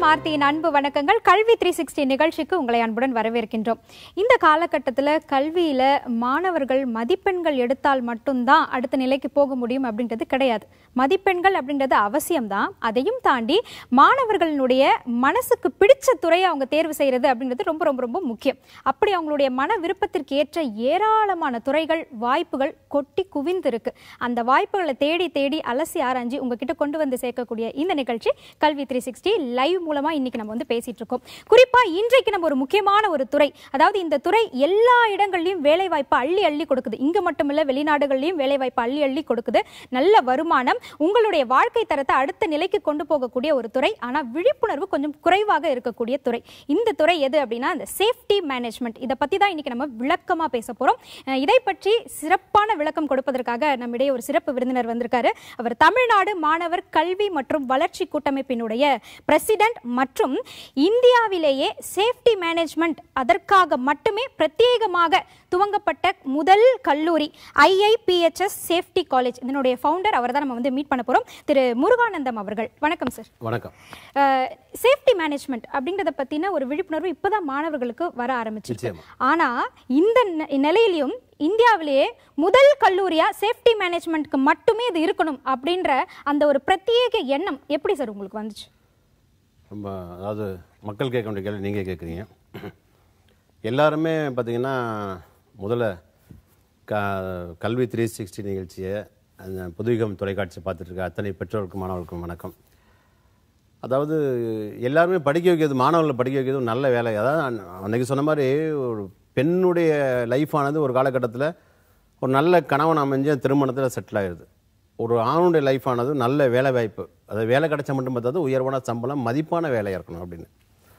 ஆர்த்தியின் அன்பு வணக்கங்கள் கல்வி த்ரீ சிக்ஸ்டி நிகழ்ச்சிக்கு உங்களை அன்புடன் வரவேற்கின்றோம் இந்த காலகட்டத்தில் கல்வியில மாணவர்கள் மதிப்பெண்கள் எடுத்தால் மட்டும்தான் அடுத்த நிலைக்கு போக முடியும் அப்படின்றது கிடையாது மதிப்பெண்கள் அப்படின்றது அவசியம்தான் அதையும் தாண்டி மாணவர்களுடைய மனசுக்கு பிடிச்ச துறையை அவங்க தேர்வு செய்யறது அப்படின்றது ரொம்ப ரொம்ப ரொம்ப முக்கியம் அப்படி அவங்களுடைய மன விருப்பத்திற்கு ஏற்ற ஏராளமான துறைகள் வாய்ப்புகள் கொட்டி குவிந்திருக்கு அந்த வாய்ப்புகளை தேடி தேடி அலசி ஆராய்ஞ்சு உங்ககிட்ட கொண்டு வந்து சேர்க்கக்கூடிய இந்த நிகழ்ச்சி கல்வி த்ரீ சிக்ஸ்டி லைவ் மூலமா இன்னைக்கு நம்ம வந்து பேசிட்டு இருக்கோம் குறிப்பா இன்றைக்கு நம்ம ஒரு முக்கியமான ஒரு துறை அதாவது இந்த துறை எல்லா இடங்கள்லயும் வேலை வாய்ப்பு அள்ளி அள்ளி கொடுக்குது இங்க மட்டுமில்ல வெளிநாடுகள்லயும் வேலை வாய்ப்பு அள்ளி அள்ளி கொடுக்குது நல்ல வருமானம் உங்களுடைய வாழ்க்கை தரத்தை அடுத்த நிலைக்கு கொண்டு போகக்கூடிய ஒரு துறை ஆனா விழிப்புணர்வு கொஞ்சம் குறைவாக இருக்கக்கூடிய துறை இந்த துறை எது அப்படின்னா இந்த சேஃப்டி மேனேஜ்மெண்ட் இதை பத்தி தான் இன்னைக்கு நம்ம விளக்கமா பேச போறோம் அஹ் இதை பற்றி சிறப்பான விளக்கம் கொடுப்பதற்காக நம்மிடையே ஒரு சிறப்பு விருந்தினர் வந்திருக்காரு அவர் தமிழ்நாடு மாணவர் கல்வி மற்றும் வளர்ச்சி கூட்டமைப்பினுடைய பிரசிடென்ட் மற்றும் இந்தியாவிலேயே சேஃப்டி மேனேஜ்மெண்ட் அதற்காக மட்டுமே பிரத்யேகமாக துவங்கப்பட்ட முதல் கல்லூரி ஐஐபிஎச்எஸ் சேஃப்டி காலேஜ் இதனுடைய ஃபவுண்டர் அவர் தான் நம்ம வந்து மீட் பண்ண போறோம் திரு முருகானந்தம் அவர்கள் வணக்கம் சார் வணக்கம் சேஃப்டி மேனேஜ்மெண்ட் அப்படிங்கறத பத்தின ஒரு விழிப்புணர்வு இப்பதான் மாணவர்களுக்கு வர ஆரம்பிச்சிருக்கு நிச்சயமா. ஆனா இந்த ந- நிலையிலும் இந்தியாவிலேயே முதல் கல்லூரியா சேஃப்டி மேனேஜ்மெண்ட்க்கு மட்டுமே இது இருக்கணும் அப்படின்ற அந்த ஒரு பிரத்யேக எண்ணம் எப்படி சார் உங்களுக்கு வந்துச்சு ரொம்ப அதாவது மக்கள் கேட்க வேண்டிய கேள்வி நீங்கள் கேட்குறீங்க எல்லாருமே பார்த்தீங்கன்னா முதல்ல க கல்வி த்ரீ சிக்ஸ்டி நிகழ்ச்சியை அந்த புதுயுகம் தொலைக்காட்சி பார்த்துட்டு இருக்க அத்தனை பெற்றோருக்கும் மாணவர்களுக்கும் வணக்கம் அதாவது எல்லாருமே படிக்க வைக்கிறது மாணவர்களை படிக்க வைக்கிறது ஒரு நல்ல வேலை அதாவது அன்ன- அன்னைக்கு சொன்ன மாதிரி ஒரு பெண்ணுடைய லைஃபானது ஒரு காலகட்டத்தில் ஒரு நல்ல கணவன் அமைஞ்ச திருமணத்தில் செட்டில் ஆயிடுது ஒரு ஆணுடைய லைஃபானது நல்ல வேலை வாய்ப்பு அது வேலை கிடைச்சா மட்டும் பார்த்தாது உயர்வான சம்பளம் மதிப்பான வேலையாக இருக்கணும் அப்படின்னு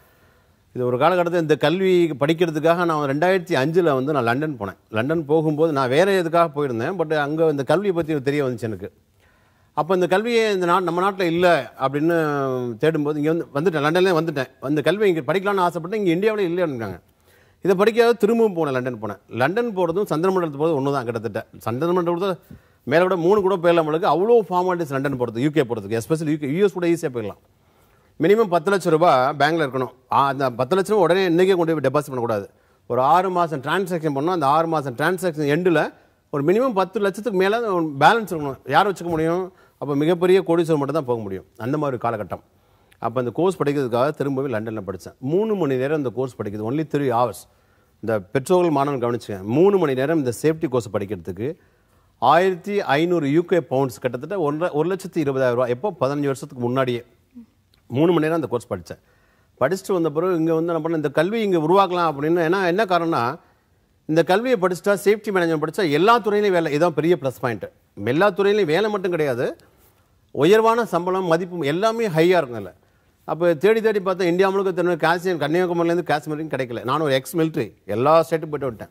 இது ஒரு காலகட்டத்தில் இந்த கல்வி படிக்கிறதுக்காக நான் ரெண்டாயிரத்தி அஞ்சில் வந்து நான் லண்டன் போனேன் லண்டன் போகும்போது நான் வேறு எதுக்காக போயிருந்தேன் பட் அங்கே இந்த கல்வியை பற்றி தெரிய வந்துச்சு எனக்கு அப்போ இந்த கல்வியே இந்த நாட் நம்ம நாட்டில் இல்லை அப்படின்னு தேடும்போது இங்கே வந்து வந்துட்டேன் லண்டன்லேயே வந்துட்டேன் அந்த கல்வி இங்கே படிக்கலாம்னு ஆசைப்பட்டேன் இங்கே இந்தியாவில் இல்லைன்னுட்டாங்க இதை படிக்காத திரும்பவும் போனேன் லண்டன் போனேன் லண்டன் போகிறதும் சந்திரமண்டலத்துக்கு போகிறது ஒன்று தான் கிட்டத்தட்ட சந்திரமண்டலத்தில் மேலே கூட மூணு கூட போயிடலாம் நம்மளுக்கு அவ்வளோ ஃபார்மாலிட்டிஸ் லண்டன் போகிறதுக்கு யூகே போகிறதுக்கு எஸ்பெஷலி யூகே யூஎஸ் கூட ஈஸியாக போயிடலாம் மினிமம் பத்து லட்ச ரூபாய் பேங்க்ல இருக்கணும் ஆ, அந்த பத்து லட்ச ரூபா உடனே இன்றைக்கே கொண்டு போய் டெபாசிட் பண்ணக்கூடாது ஒரு ஆறு மாதம் டிரான்சாக்ஷன் பண்ணோம் அந்த ஆறு மாதம் டிரான்சாக்ஷன் எண்டில் ஒரு மினிமம் பத்து லட்சத்துக்கு மேலே பேலன்ஸ் இருக்கணும் யார் வச்சுக்க முடியும் அப்போ மிகப்பெரிய கோடீஸ்வரர் மட்டும் தான் போக முடியும் அந்த மாதிரி ஒரு காலகட்டம் அப்போ அந்த கோர்ஸ் படிக்கிறதுக்காக திரும்பவே லண்டனில் படித்தேன் மூணு மணி நேரம் இந்த கோர்ஸ் படிக்கிறது ஒன்லி த்ரீ ஹவர்ஸ் இந்த பெற்றோர்கள் மாணவர்கள் கவனிச்சுங்க மூணு மணி நேரம் இந்த சேஃப்டி கோர்ஸ் படிக்கிறதுக்கு ஆயிரத்தி ஐநூறு யூகே பவுண்ட்ஸ் கிட்டத்தட்ட ஒன்றரை ஒரு லட்சத்தி இருபதாயிரம் ரூபாய் எப்போ பதினஞ்சு வருஷத்துக்கு முன்னாடியே மூணு மணி நேரம் அந்த கோர்ஸ் படித்தேன் படிச்சுட்டு வந்த பிறகு இங்கே வந்து என்ன பண்ண இந்த கல்வி இங்கே உருவாக்கலாம் அப்படின்னு ஏன்னா என்ன காரணம்னா இந்த கல்வியை படிச்சுட்டா சேஃப்டி மேனேஜ்மெண்ட் படித்தா எல்லா துறையிலையும் வேலை இதான் பெரிய ப்ளஸ் பாயிண்ட் எல்லா துறையிலையும் வேலை மட்டும் கிடையாது உயர்வான சம்பளம் மதிப்பு எல்லாமே ஹையாக இருக்கும் இல்லை அப்போ தேடி தேடி பார்த்தா இந்தியா முழுக்க தெரியும் காஷ்மீர் கன்னியாகுமரியிலேருந்து காஷ்மீர் வரைக்கும் கிடைக்கல நானும் ஒரு எக்ஸ் மிலிட்ரி எல்லா ஸ்டேட்டும் போயிட்டு வந்துட்டேன்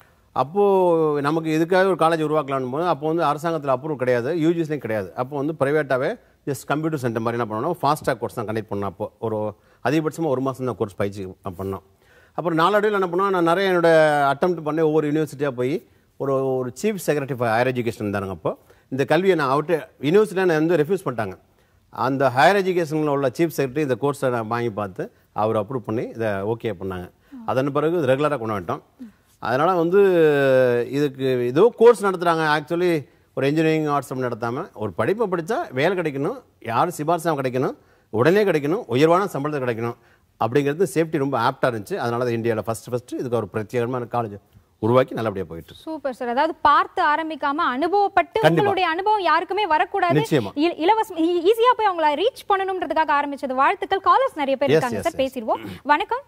அப்போது நமக்கு இதுக்காக ஒரு காலேஜ் உருவாக்கலாம்னு போது அப்போ வந்து அரசாங்கத்தில் அப்ரூவ் கிடையாது யூஜிஸ்லேயும் கிடையாது அப்போ வந்து ப்ரைவேட்டாகவே ஜஸ்ட் கம்ப்யூட்டர் சென்டர் மாதிரி என்ன பண்ணோம் ஃபாஸ்ட் ட்ராக் கோர்ஸ் தான் கண்டக்ட் பண்ணோம் அப்போ ஒரு அதிகபட்சமாக ஒரு மாதம் தான் கோர்ஸ் பயிற்சி பண்ணோம் அப்புறம் நாளடைவில் என்ன பண்ணோம் நான் நிறைய என்னோட அட்டம் பண்ணி ஒவ்வொரு யூனிவர்சிட்டியாக போய் ஒரு ஒரு chief secretary for higher education இருந்தாங்க அப்போ இந்த கல்வியை நான் அவுட்டு யூனிவர்சிட்டியில் நான் வந்து ரெஃப்யூஸ் பண்ணிட்டாங்க அந்த ஹையர் எஜுகேஷனில் உள்ள சீஃப் செக்ரட்டரி இந்த கோர்ஸை நான் வாங்கி பார்த்து அவர் அப்ரூவ் பண்ணி இதை ஓகே பண்ணாங்க அதன் பிறகு ரெகுலராக கொண்டு வந்துட்டோம் அதனால் வந்து இதுக்கு ஏதோ கோர்ஸ் நடத்துகிறாங்க ஆக்சுவலி ஒரு இன்ஜினியரிங் ஆர்ட்ஸ் நடத்தாமல் ஒரு படிப்பை படித்தா வேலை கிடைக்கணும் யாரும் சிபாரிசாக கிடைக்கணும் உடனே கிடைக்கணும் உயர்வான சம்பளத்தை கிடைக்கணும் அப்படிங்கிறது சேஃப்டி ரொம்ப ஆப்டாக இருந்துச்சு அதனால தான் இந்தியாவில் ஃபஸ்ட் ஃபஸ்ட்டு இதுக்கு ஒரு பிரத்யேகமான காலேஜ் உருவாக்கி நல்லபடியாக போயிட்டு இருக்கு. சூப்பர் சார் அதாவது பார்த்து ஆரம்பிக்காம அனுபவப்பட்டு கண்டிப்பா. உங்களுடைய அனுபவம் யாருக்குமே வரக்கூடாது நிச்சயமா. இ- இலவசம் ஈ- ஈஸியா போய் அவங்கள ரீச் பண்ணணும்ன்றதுக்காக ஆரம்பிச்சது வாழ்த்துக்கள் காலர்ஸ் நிறைய பேர் Yes, இருக்காங்க yes, சார் yes. பேசிடுவோம் வணக்கம்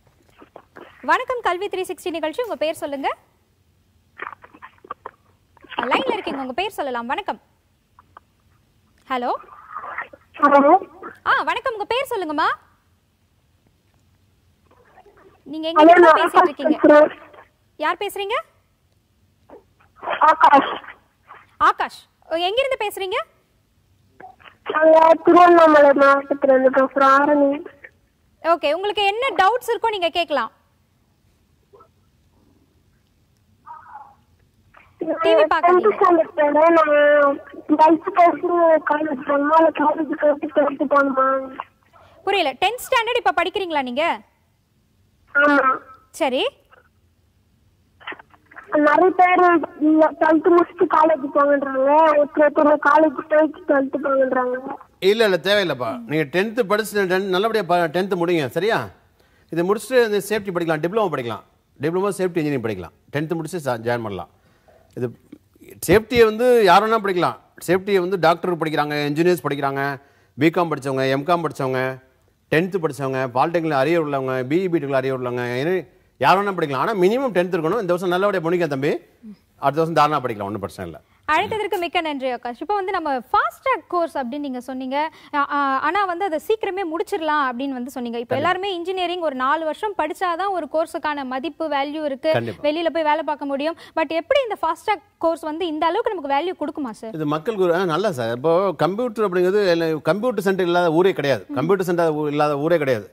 வணக்கம் கல்வி த்ரீ சிக்ஸ்டி நிகழ்ச்சி உங்க பேர் சொல்லுங்க லைன்ல இருக்கீங்க உங்க பேர் சொல்லலாம் வணக்கம் ஹலோ ஹலோ ஆ வணக்கம் உங்க பேர் சொல்லுங்கம்மா நீங்க எங்க ஹலோ இருந்து நான் பேசிட்டு ஆகாஷ் இருக்கீங்க பேசுறேன் யார் பேசுறீங்க ஆகாஷ் ஆகாஷ் ஓ, எங்க இருந்து பேசுறீங்க நாங்க திருவண்ணாமலை மாவட்டத்துல இருந்து பேசுறோம் ஆரணி ஓகே உங்களுக்கு என்ன டவுட்ஸ் இருக்கோ நீங்க கேட்கலாம் டிவி பார்க்காதீங்க டென்த் ஸ்டாண்டர்ட் போறேன் நான் டுவெல்த் கழிச்சு காலேஜ் போகணுமா இல்ல காலேஜ் கழிச்சு டுவெல்த் போகணுமா புரியல டென்த் ஸ்டாண்டர்ட் இப்ப படிக்கிறீங்களா நீங்க ஆமா சரி நிறைய பேர் டுவெல்த் முடிச்சுட்டு காலேஜ் போங்கன்றாங்க ஒருத்தர் ஒருத்தர் காலேஜ் போயிட்டு டுவெல்த் போங்கன்றாங்க இல்லை இல்லை தேவையில்லைப்பா நீங்கள் டென்த்து படிச்சு டென் நல்லபடியாக டென்த்து முடிங்க சரியா இதை முடிச்சுட்டு இந்த சேஃப்டி படிக்கலாம் டிப்ளமோ படிக்கலாம் டிப்ளமோ சேஃப்டி இன்ஜினியரிங் படிக்கலாம் டென்த்து முடிச்சு ஜாயின் பண்ணலாம் இது சேஃப்டியை வந்து யார் வேணால் படிக்கலாம் சேஃப்டியை வந்து டாக்டர் படிக்கிறாங்க இன்ஜினியர்ஸ் படிக்கிறாங்க பிகாம் படித்தவங்க எம்காம் படித்தவங்க டென்த்து படித்தவங்க பாலிடெக்னில் அரியர் உள்ளவங்க பிஇ பிடெக்கில் அரியர் உள்ளவங்க ஏன்னா யார் வேணால் படிக்கலாம் ஆனால் மினிமம் டென்த் இருக்கணும் இந்த வருஷம் நல்லபடியாக முடிக்க தம்பி அடுத்த வருஷம் தாராளமாக படிக்கலாம் ஒன்றும் பிரச்சனை இல்லை அழைத்ததற்கு மிக்க நன்றி ஆகாஷ் இப்போ வந்து நம்ம ஃபாஸ்ட் ட்ராக் கோர்ஸ் அப்படின்னு நீங்க சொன்னீங்க அ- அ- ஆனா வந்து அதை சீக்கிரமே முடிச்சிடலாம் அப்படின்னு வந்து சொன்னீங்க இப்போ எல்லாருமே இன்ஜினியரிங் ஒரு நாலு வருஷம் படிச்சாதான் ஒரு கோர்ஸுக்கான மதிப்பு வேல்யூ இருக்கு கண்டிப்பா. வெளியில போய் வேலை பார்க்க முடியும் பட் எப்படி இந்த ஃபாஸ்ட் ட்ராக் கோர்ஸ் வந்து இந்த அளவுக்கு நமக்கு வேல்யூ கொடுக்குமா சார் இது மக்களுக்கு ஒரு- ஆ, நல்லா சார் இப்போ கம்ப்யூட்டர் அப்படிங்கிறது கம்ப்யூட்டர் சென்டர் இல்லாத ஊரே கிடையாது கம்ப்யூட்டர் சென்டர் இல்லாத ஊரே கிடையாது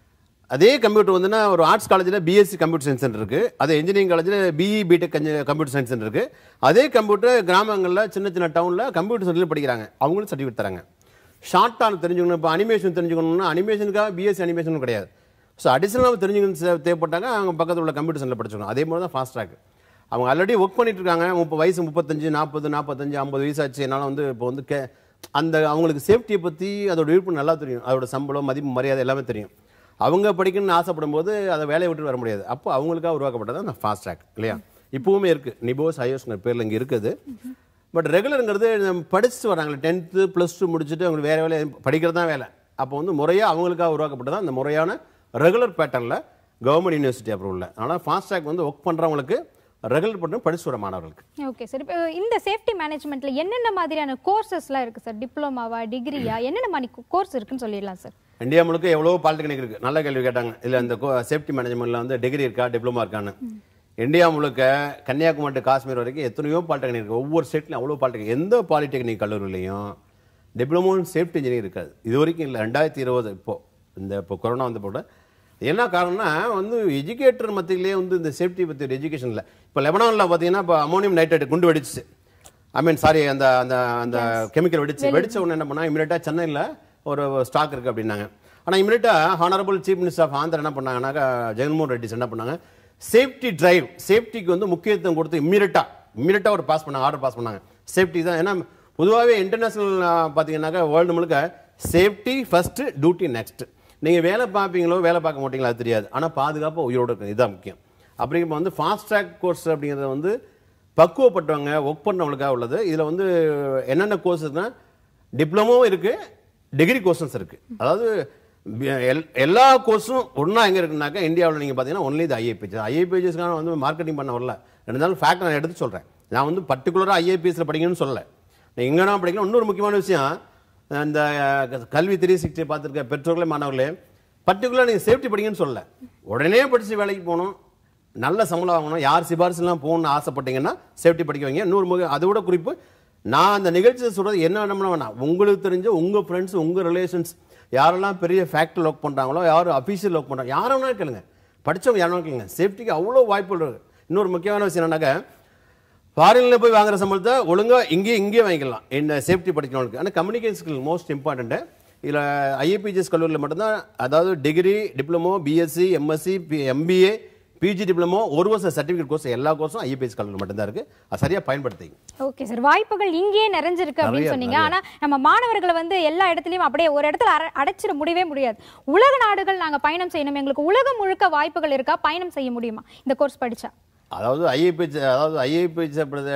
அதே கம்ப்யூட்டர் வந்துன்னா ஒரு ஆர்ட்ஸ் காலேஜில் பிஎஸ்சி கம்ப்யூட்டர் சயின்ஸ் சென்டர் இருக்குது அதே இன்ஜினியரிங் காலேஜில் BE BTech computer science centre இருக்குது அதே கம்ப்யூட்டர் கிராமங்களில் சின்ன சின்ன டவுனில் கம்ப்யூட்டர் சென்டரில் படிக்கிறாங்க அவங்களும் சர்டிஃபிகேட் தராங்க ஷார்ட்டாக தெரிஞ்சுக்கணும் இப்போ அனிமேஷன் தெரிஞ்சுக்கணும்னா அனிமேஷனுக்காக பிஎஸ்சி அனிமேஷன் கிடையாது ஸோ அடிஷனலாக தெரிஞ்சுக்கணும் தே- தேவைப்பட்டாங்க அவங்க பக்கத்தில் உள்ள கம்ப்யூட்டர் சென்டரில் படிச்சுக்கணும் அதே மாதிரி தான் ஃபாஸ்ட் ட்ராக் அவங்க ஆல்ரெடி ஒர்க் பண்ணிட்டு இருக்காங்க முப்பது வயசு முப்பத்தஞ்சு நாற்பது நாற்பத்தஞ்சு ஐம்பது வயசு ஆச்சு என்னால் வந்து இப்போ வந்து கே அந்த அவங்களுக்கு சேஃப்டியை பற்றி அதோட விழுப்பு நல்லா தெரியும் அதோட சம்பளம் மதிப்பு மரியாதை எல்லாமே தெரியும் அவங்க படிக்கணும்னு ஆசைப்படும் போது அதை வேலையை விட்டு வர முடியாது அப்போ அவங்களுக்காக உருவாக்கப்பட்டது அந்த ஃபாஸ்ட் ட்ராக் இல்லையா இப்போவுமே இருக்குது நிபோஸ் ஐயோஸ்ங்கிற பேரில் இங்கே இருக்குது பட் ரெகுலருங்கிறது நம்ம படிச்சுட்டு வராங்களே டென்த்து ப்ளஸ் டூ முடிச்சுட்டு அவங்களுக்கு வேறு வேலை படிக்கிறது தான் வேலை அப்போ வந்து முறையாக அவங்களுக்காக உருவாக்கப்பட்டது அந்த முறையான ரெகுலர் பேட்டர்னில் கவர்மெண்ட் யூனிவர்சிட்டி அப்ரூவலில் அதனால் ஃபாஸ்ட் ட்ராக் வந்து ஒர்க் பண்ணுறவங்களுக்கு ரெகுலர் பண்ணி படிச்சு வர மாணவர்களுக்கு ஓகே சார் இப்போ இந்த சேஃப்டி மேனேஜ்மெண்ட்ல என்னென்ன மாதிரியான கோர்சஸ்லாம் இருக்கு சார் டிப்ளமாவா டிகிரியா என்னென்ன மாதிரி கோர்ஸ் இருக்குன்னு சொல்லிடலாம் சார் இந்தியா முழுக்க எவ்வளோ பாலிடெக்னிக் இருக்குது நல்ல கேள்வி கேட்டாங்க இல்லை இந்த சேஃப்டி மேனேஜ்மெண்ட்டில் வந்து டிகிரி இருக்கா டிப்ளமா இருக்கான்னு இந்தியா முழுக்க கன்னியாகுமரி to காஷ்மீர் வரைக்கும் எத்தனையோ பாலிடெக்னிக் இருக்குது ஒவ்வொரு ஸ்டேட்லையும் அவ்வளோ பாலிடெக்னிக் எந்த பாலிடெக்னிக் கல்லூரிலையும் டிப்ளமோ சேஃப்டி இன்ஜினியர் இருக்காது இது வரைக்கும் இல்லை ரெண்டாயிரத்தி இருபது இப்போ இந்த இப்போ கொரோனா வந்த போட என்ன காரணம்னா வந்து எஜுகேட்டர் மத்தியிலே வந்து இந்த சேஃப்டி பற்றி ஒரு எஜுகேஷன் இல்லை இப்போ லெபனானில் பார்த்தீங்கன்னா இப்போ அமோனியம் நைட்ரேட் குண்டு வெடிச்சு ஐ மீன் சாரி அந்த அந்த அந்த கெமிக்கல் வெடிச்சு வெடிச்ச உடனே என்ன பண்ணா இமீடியட்டாக சென்னையில் ஒரு ஸ்டாக் இருக்குது அப்படின்னாங்க ஆனால் இமீடியட்டாக honourable chief minister of Andhra என்ன பண்ணாங்கன்னாக்கா ஜெகன்மோகன் ரெட்டிஸ் என்ன பண்ணாங்க சேஃப்டி டிரைவ் சேஃப்டிக்கு வந்து முக்கியத்துவம் கொடுத்து இம்மீடியட்டாக இம்மீடியட்டாக ஒரு பாஸ் பண்ணாங்க ஆர்டர் பாஸ் பண்ணாங்க சேஃப்டி தான் ஏன்னா பொதுவாகவே இன்டர்நேஷனல் பார்த்தீங்கன்னாக்கா வேர்ல்டு முழுக்க சேஃப்டி ஃபர்ஸ்ட் டியூட்டி நெக்ஸ்ட் நீங்கள் வேலை பார்ப்பீங்களோ வேலை பார்க்க மாட்டீங்களோ அது தெரியாது ஆனால் பாதுகாப்பு உயிரோடு இருக்கணும் இதுதான் முக்கியம் அப்படிங்கிறப்ப வந்து ஃபாஸ்ட் ட்ராக் கோர்ஸ் அப்படிங்கிறது வந்து பக்குவப்பட்டவங்க ஒர்க் பண்ணவங்களுக்காக உள்ளது இதில் வந்து என்னென்ன கோர்ஸஸ்னா டிப்ளமோவும் இருக்குது டிகிரி கோர்சஸ் இருக்குது அதாவது பி- எல்- எல்லா கோர்ஸும் ஒன்றா எங்கே இருக்குனாக்கா இந்தியாவில் நீங்கள் பார்த்தீங்கன்னா ஒன்லி இது ஐஏபிஎஸ் ஐஏபிஎஸ்க்கான வந்து மார்க்கெட்டிங் பண்ண வரல இருந்தாலும் ஃபேக்ட் நான் எடுத்து சொல்கிறேன் நான் வந்து பர்டிகுலராக ஐஏபிஎஸ்ல படிக்கணும்னு சொல்லலை நீங்கள் எங்கன்னா படிக்கலாம் இன்னொரு முக்கியமான விஷயம் இந்த அஹ், கல்வி த்ரீ சிக்ஸ்டி பார்த்துருக்க பெற்றோர்களே மாணவர்களே பர்டிகுலராக நீங்கள் சேஃப்டி படிங்கன்னு சொல்லல உடனே படித்து வேலைக்கு போகணும் நல்ல சம்பளம் வாங்கணும் யார் சிபாரிசுலாம் போகணும்னு ஆசைப்பட்டீங்கன்னா சேஃப்டி படிக்க வைங்க இன்னொரு முக அதை விட குறிப்பு நான் அந்த நிகழ்ச்சியை சொல்கிறது என்ன வேணும்னா வேணாம் உங்களுக்கு தெரிஞ்ச உங்கள் ஃப்ரெண்ட்ஸ் உங்கள் ரிலேஷன்ஸ் யாரெல்லாம் பெரிய ஃபேக்ட்ரி ஒர்க் பண்ணுறாங்களோ யார் அஃபீஷியல் ஒர்க் பண்ணுறாங்க யாரை வேணாலும் கேளுங்க படித்தவங்க யாரும் வேணாலும் கேளுங்க சேஃப்டிக்கு அவ்வளோ வாய்ப்புகள் இருக்குது இன்னொரு முக்கியமான விஷயம் என்னன்னாக்கா ஃபாரினில் போய் வாங்குற சம்பளத்தை ஒழுங்காக இங்கேயே இங்கேயே வாங்கிக்கலாம் இந்த சேஃப்டி படிக்கிறவங்களுக்கு ஆனால் கம்யூனிகேஷன் ஸ்கில் மோஸ்ட் இம்பார்ட்டண்ட்டு இதில் ஐஏபிஜிஎஸ் கல்லூரியில் மட்டும்தான் அதாவது degree diploma BSc MSc MBA PG diploma ஒரு வருஷம் சர்டிஃபிகேட் கோர்ஸ் எல்லா கோர்ஸும் ஐஏபிஎஸ் கல்லூரி மட்டும்தான் இருக்குது அது சரியாக பயன்படுத்திங்க ஓகே சார் வாய்ப்புகள் இங்கேயே நிறைஞ்சிருக்கு அப்படின்னு நிறைய, சொன்னீங்க நிறைய. ஆனா நம்ம மாணவர்களை வந்து எல்லா இடத்துலயும் அப்படியே ஒரு இடத்துல அர- அடைச்சிட முடியவே முடியாது உலக நாடுகள் நாங்க பயணம் செய்யணும் எங்களுக்கு உலகம் முழுக்க வாய்ப்புகள் இருக்கா பயணம் செய்ய முடியுமா இந்த கோர்ஸ் படிச்சா அதாவது ஐஏபிஎச் அதாவது ஐஏபிஎச்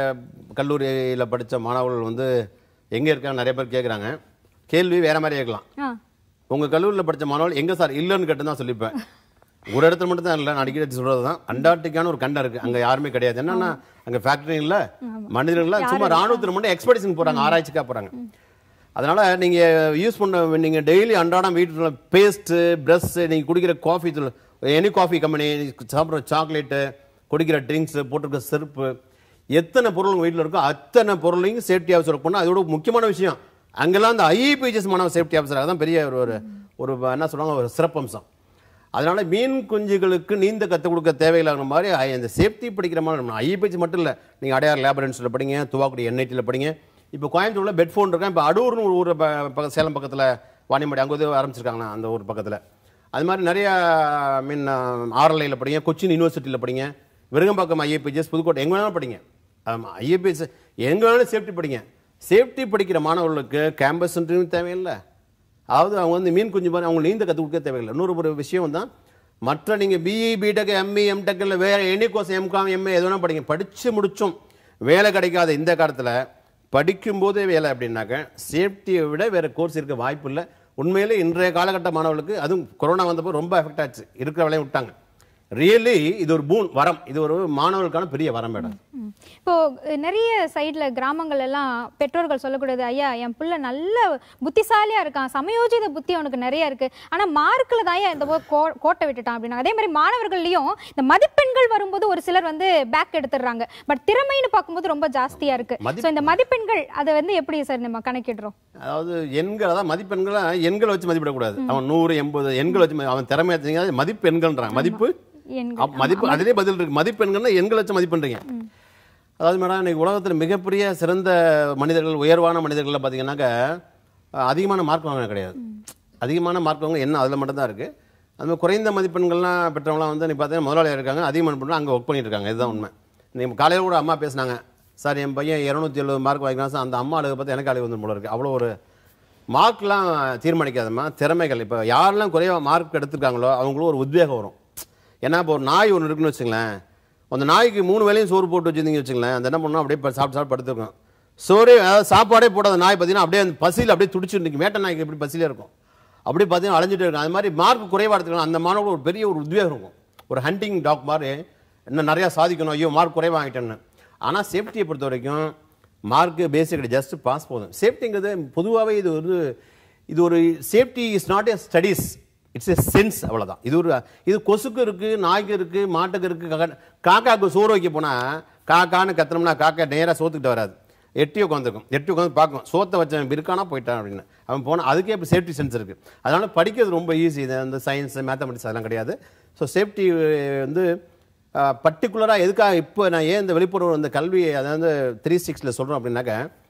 கல்லூரியில் படித்த மாணவர்கள் வந்து எங்கே இருக்காங்க நிறைய பேர் கேட்குறாங்க கேள்வி வேற மாதிரி கேட்கலாம் ஆ உங்கள் கல்லூரியில் படித்த மாணவர்கள் எங்கே சார் இல்லைன்னு கேட்டு தான் சொல்லிப்பேன் ஒரு இடத்துல மட்டும் தான் இல்லை நான் அடிக்கடி சொல்கிறது தான் அண்டார்டிக்கான ஒரு கண்டம் இருக்குது அங்கே யாருமே கிடையாது என்னன்னா அங்கே ஃபேக்டரி இல்லை மனிதர்கள் இல்லை சும்மா ராணுவத்தில் மட்டும் எக்ஸ்பெடிஷன் போகிறாங்க ஆராய்ச்சிக்காக போகிறாங்க அதனால நீங்க யூஸ் பண்ண நீங்க டெய்லி அன்றாடம் வீட்டில் பேஸ்ட்டு ப்ரஷ் நீங்க குடிக்கிற காஃபி எனி காஃபி கம்பெனி சாப்பிட்ற சாக்லேட்டு குடிக்கிற ட்ரிங்க்ஸ் போட்டிருக்க செருப்பு எத்தனை பொருள் உங்க வீட்டில் இருக்கோ அத்தனை பொருளையும் சேஃப்டி ஆஃபீஸர் பண்ணால் அதோட முக்கியமான விஷயம் அங்கெல்லாம் அந்த ஐபிஜிஎஸ் மாணவ சேஃப்டி ஆஃபீஸர் தான் பெரிய ஒரு ஒரு ஒரு என்ன சொல்லுவாங்க ஒரு சிறப்பம்சம் அதனால மீன் குஞ்சுகளுக்கு நீந்த கற்றுக் கொடுக்க தேவையில்லாத மாதிரி ஐ- அந்த சேஃப்டி படிக்கிற மாதிரி ஐபிஜி மட்டும் இல்லை நீங்கள் அடையார் லேபரன்ஸில் படிங்க துவாக்குடி என்ஐடியில் படிங்க இப்போ கோயம்புத்தூரில் பெட் ஃபோன் இருக்கேன் இப்போ அடூர்னு ஒரு ஊர் ப- பக்க- சேலம் பக்கத்தில் வாணியம்பாடி அங்கே வந்து ஆரம்பிச்சிருக்காங்களா அந்த ஒரு பக்கத்தில் அது மாதிரி நிறைய மீன் ஆர்எல்ஐயில் படிங்க கொச்சின் யூனிவர்சிட்டியில் படிங்க விருகம்பாக்கம் ஐஏபிஜிஎஸ் புதுக்கோட்டை எங்கே வேணாலும் படிங்க ஆமாம் ஐஏபிஎஸ் எங்கே வேணாலும் சேஃப்டி படிங்க சேஃப்டி படிக்கிற மாணவர்களுக்கு கேம்பஸ் இன்டர்வியூ தேவையில்லை அதாவது அவங்க வந்து மீன் குஞ்சு மாதிரி அவங்க நீந்த கற்றுக் கொடுக்க தேவையில்லை இன்னொரு ஒரு விஷயம் தான் மற்ற நீங்கள் பிஇ பிடெக் எம்இ எம்டெக் இல்லை வேறு எனி கோர்ஸ் எம்காம் எம்ஏ எது வேணால் படிங்க படித்து முடிச்சும் வேலை கிடைக்காத இந்த காலத்தில் படிக்கும்போதே வேலை அப்படின்னாக்க சேஃப்டியை விட வேறு கோர்ஸ் இருக்க வாய்ப்பு இல்லை உண்மையிலே இன்றைய காலகட்ட மாணவர்களுக்கு அதுவும் கொரோனா வந்தப்போ ரொம்ப எஃபெக்ட் ஆச்சு இருக்கிற வேலையை விட்டாங்க ரியலி இது ஒரு பூன் வரம் இது ஒரு மாணவர்களுக்கான பெரிய வரம் மேடம் ம். இப்போ அஹ், நிறைய சைடுல கிராமங்கள் எல்லாம் பெற்றோர்கள் சொல்லக்கூடாது ஐயா என் பிள்ளை நல்ல புத்திசாலியா இருக்கான் சமயோஜித புத்தி அவனுக்கு நிறைய இருக்கு ஆனா மார்க்ல தான் ஏன் இந்த பக்கம் கோ- கோட்டை விட்டுட்டான் அப்படின்னா அதே மாதிரி மாணவர்கள்லயும் இந்த மதிப்பெண்கள் வரும்போது ஒரு சிலர் வந்து பேக் எடுத்துடுறாங்க பட் திறமைன்னு பார்க்கும்போது ரொம்ப ஜாஸ்தியா இருக்கு மதிப்பெண் சோ இந்த மதிப்பெண்கள் அதை வந்து எப்படி சார் நம்ம கணக்கிடுறோம் அதாவது எண்கள் அதான் மதிப்பெண்களை எண்களை வச்சு மதிப்பிடக்கூடாது அவன் நூறு எண்பது எண்கள் வச்சு மதி- அவன் திறமையை தெரிஞ்சால் மதிப்பெண்கள்ன்றான் மதிப்பு எண்கள். அப்- மதிப்பு அதிலே பதில் இருக்கு மதிப்பெண்கள்னா எண்கள் வச்சு மதிப்பெண்றீங்க அதாவது மேடம் இன்னைக்கு உலகத்தில் மிகப்பெரிய சிறந்த மனிதர்கள் உயர்வான மனிதர்கள் பார்த்தீங்கன்னாக்க அஹ், அதிகமான மார்க் வாங்கின கிடையாது அதிகமான மார்க் வாங்க என்ன அதில் மட்டும்தான் இருக்குது அது மாதிரி குறைந்த மதிப்பெண்கள்லாம் பெற்றவங்களாம் வந்து நீ பார்த்தீங்கன்னா முதலாளியாக இருக்காங்க அதிக மதிப்பெண்கள் அங்கே ஒர்க் பண்ணிட்டு இருக்காங்க இதுதான் உண்மை நீங்கள் காலையில் கூட அம்மா பேசுனாங்க சார் என் பையன் இரநூத்தி எழுபது மார்க் வாங்கிக்கலாம் சார் அந்த அம்மா அழகை பார்த்து எனக்கு அழகு வந்து போல இருக்குது அவ்வளோ ஒரு மார்க்லாம் தீர்மானிக்காதம்மா திறமைகள் இப்போ யாரெல்லாம் குறைவாக மார்க் எடுத்திருக்காங்களோ அவங்களும் ஒரு உத்வேகம் வரும் ஏன்னா இப்போ ஒரு நாய் ஒன்று இருக்குன்னு வச்சுங்களேன் அந்த நாய்க்கு மூணு வேளையும் சோறு போட்டு வச்சுருந்தீங்க வச்சுங்களேன் அந்த என்ன பண்ணும் அப்படியே ப- சாப்பிட்டு சாப்பிட்டு படுத்துருக்கும் சோறு அதாவது சாப்பாடே போடாத நாய் பார்த்தீங்கன்னா அப்படியே அந்த பசியில் அப்படியே துடிச்சு நிற்கும் வேட்டை நாய்க்கு எப்படி பசியிலே இருக்கும் அப்படியே பார்த்தீங்கன்னா அலைஞ்சிட்டே இருக்கும் அது மாதிரி மார்க் குறைவாக எடுத்துக்கலாம் அந்த மாணவர்கள் ஒரு பெரிய ஒரு உத்வேகம் இருக்கும் ஒரு ஹண்டிங் டாக் மாதிரி இன்னும் நிறையா சாதிக்கணும் ஐயோ மார்க் குறைவாக ஆகிட்டேன்னு ஆனால் சேஃப்டியை பொறுத்த வரைக்கும் மார்க்கு பேசிக் ஜஸ்ட் பாஸ் போதும் சேஃப்டிங்கிறது பொதுவாகவே இது ஒரு இது ஒரு safety is not a studies it's a sense அவ்வளவுதான் இது ஒரு இது கொசுக்கு இருக்கு நாய்க்கு இருக்கு மாட்டுக்கு இருக்கு காக்கா- காக்காக்கு சோறு வைக்க போனா காக்கான்னு கத்துனோம்னா காக்கா நேரா சோத்துக்கிட்டு வராது எட்டி உட்காந்துருக்கும் எட்டி உட்காந்து பார்க்கும் சோத்தை வச்சவன் இருக்கானா போயிட்டான் அப்படின்னு அவன் போனால் அதுக்கே இப்போ சேஃப்டி சென்ஸ் இருக்கு அதனால படிக்கிறது ரொம்ப ஈஸி இது அந்த சயின்ஸ் மேத்தமெட்டிக்ஸ் அதெல்லாம் கிடையாது ஸோ சேஃப்டி வந்து பர்டிகுலராக எதுக்காக இப்போ நான் ஏன் இந்த வெளிப்புற இந்த கல்வி அதாவது த்ரீ சிக்ஸில் சொல்கிறோம் அப்படின்னாக்க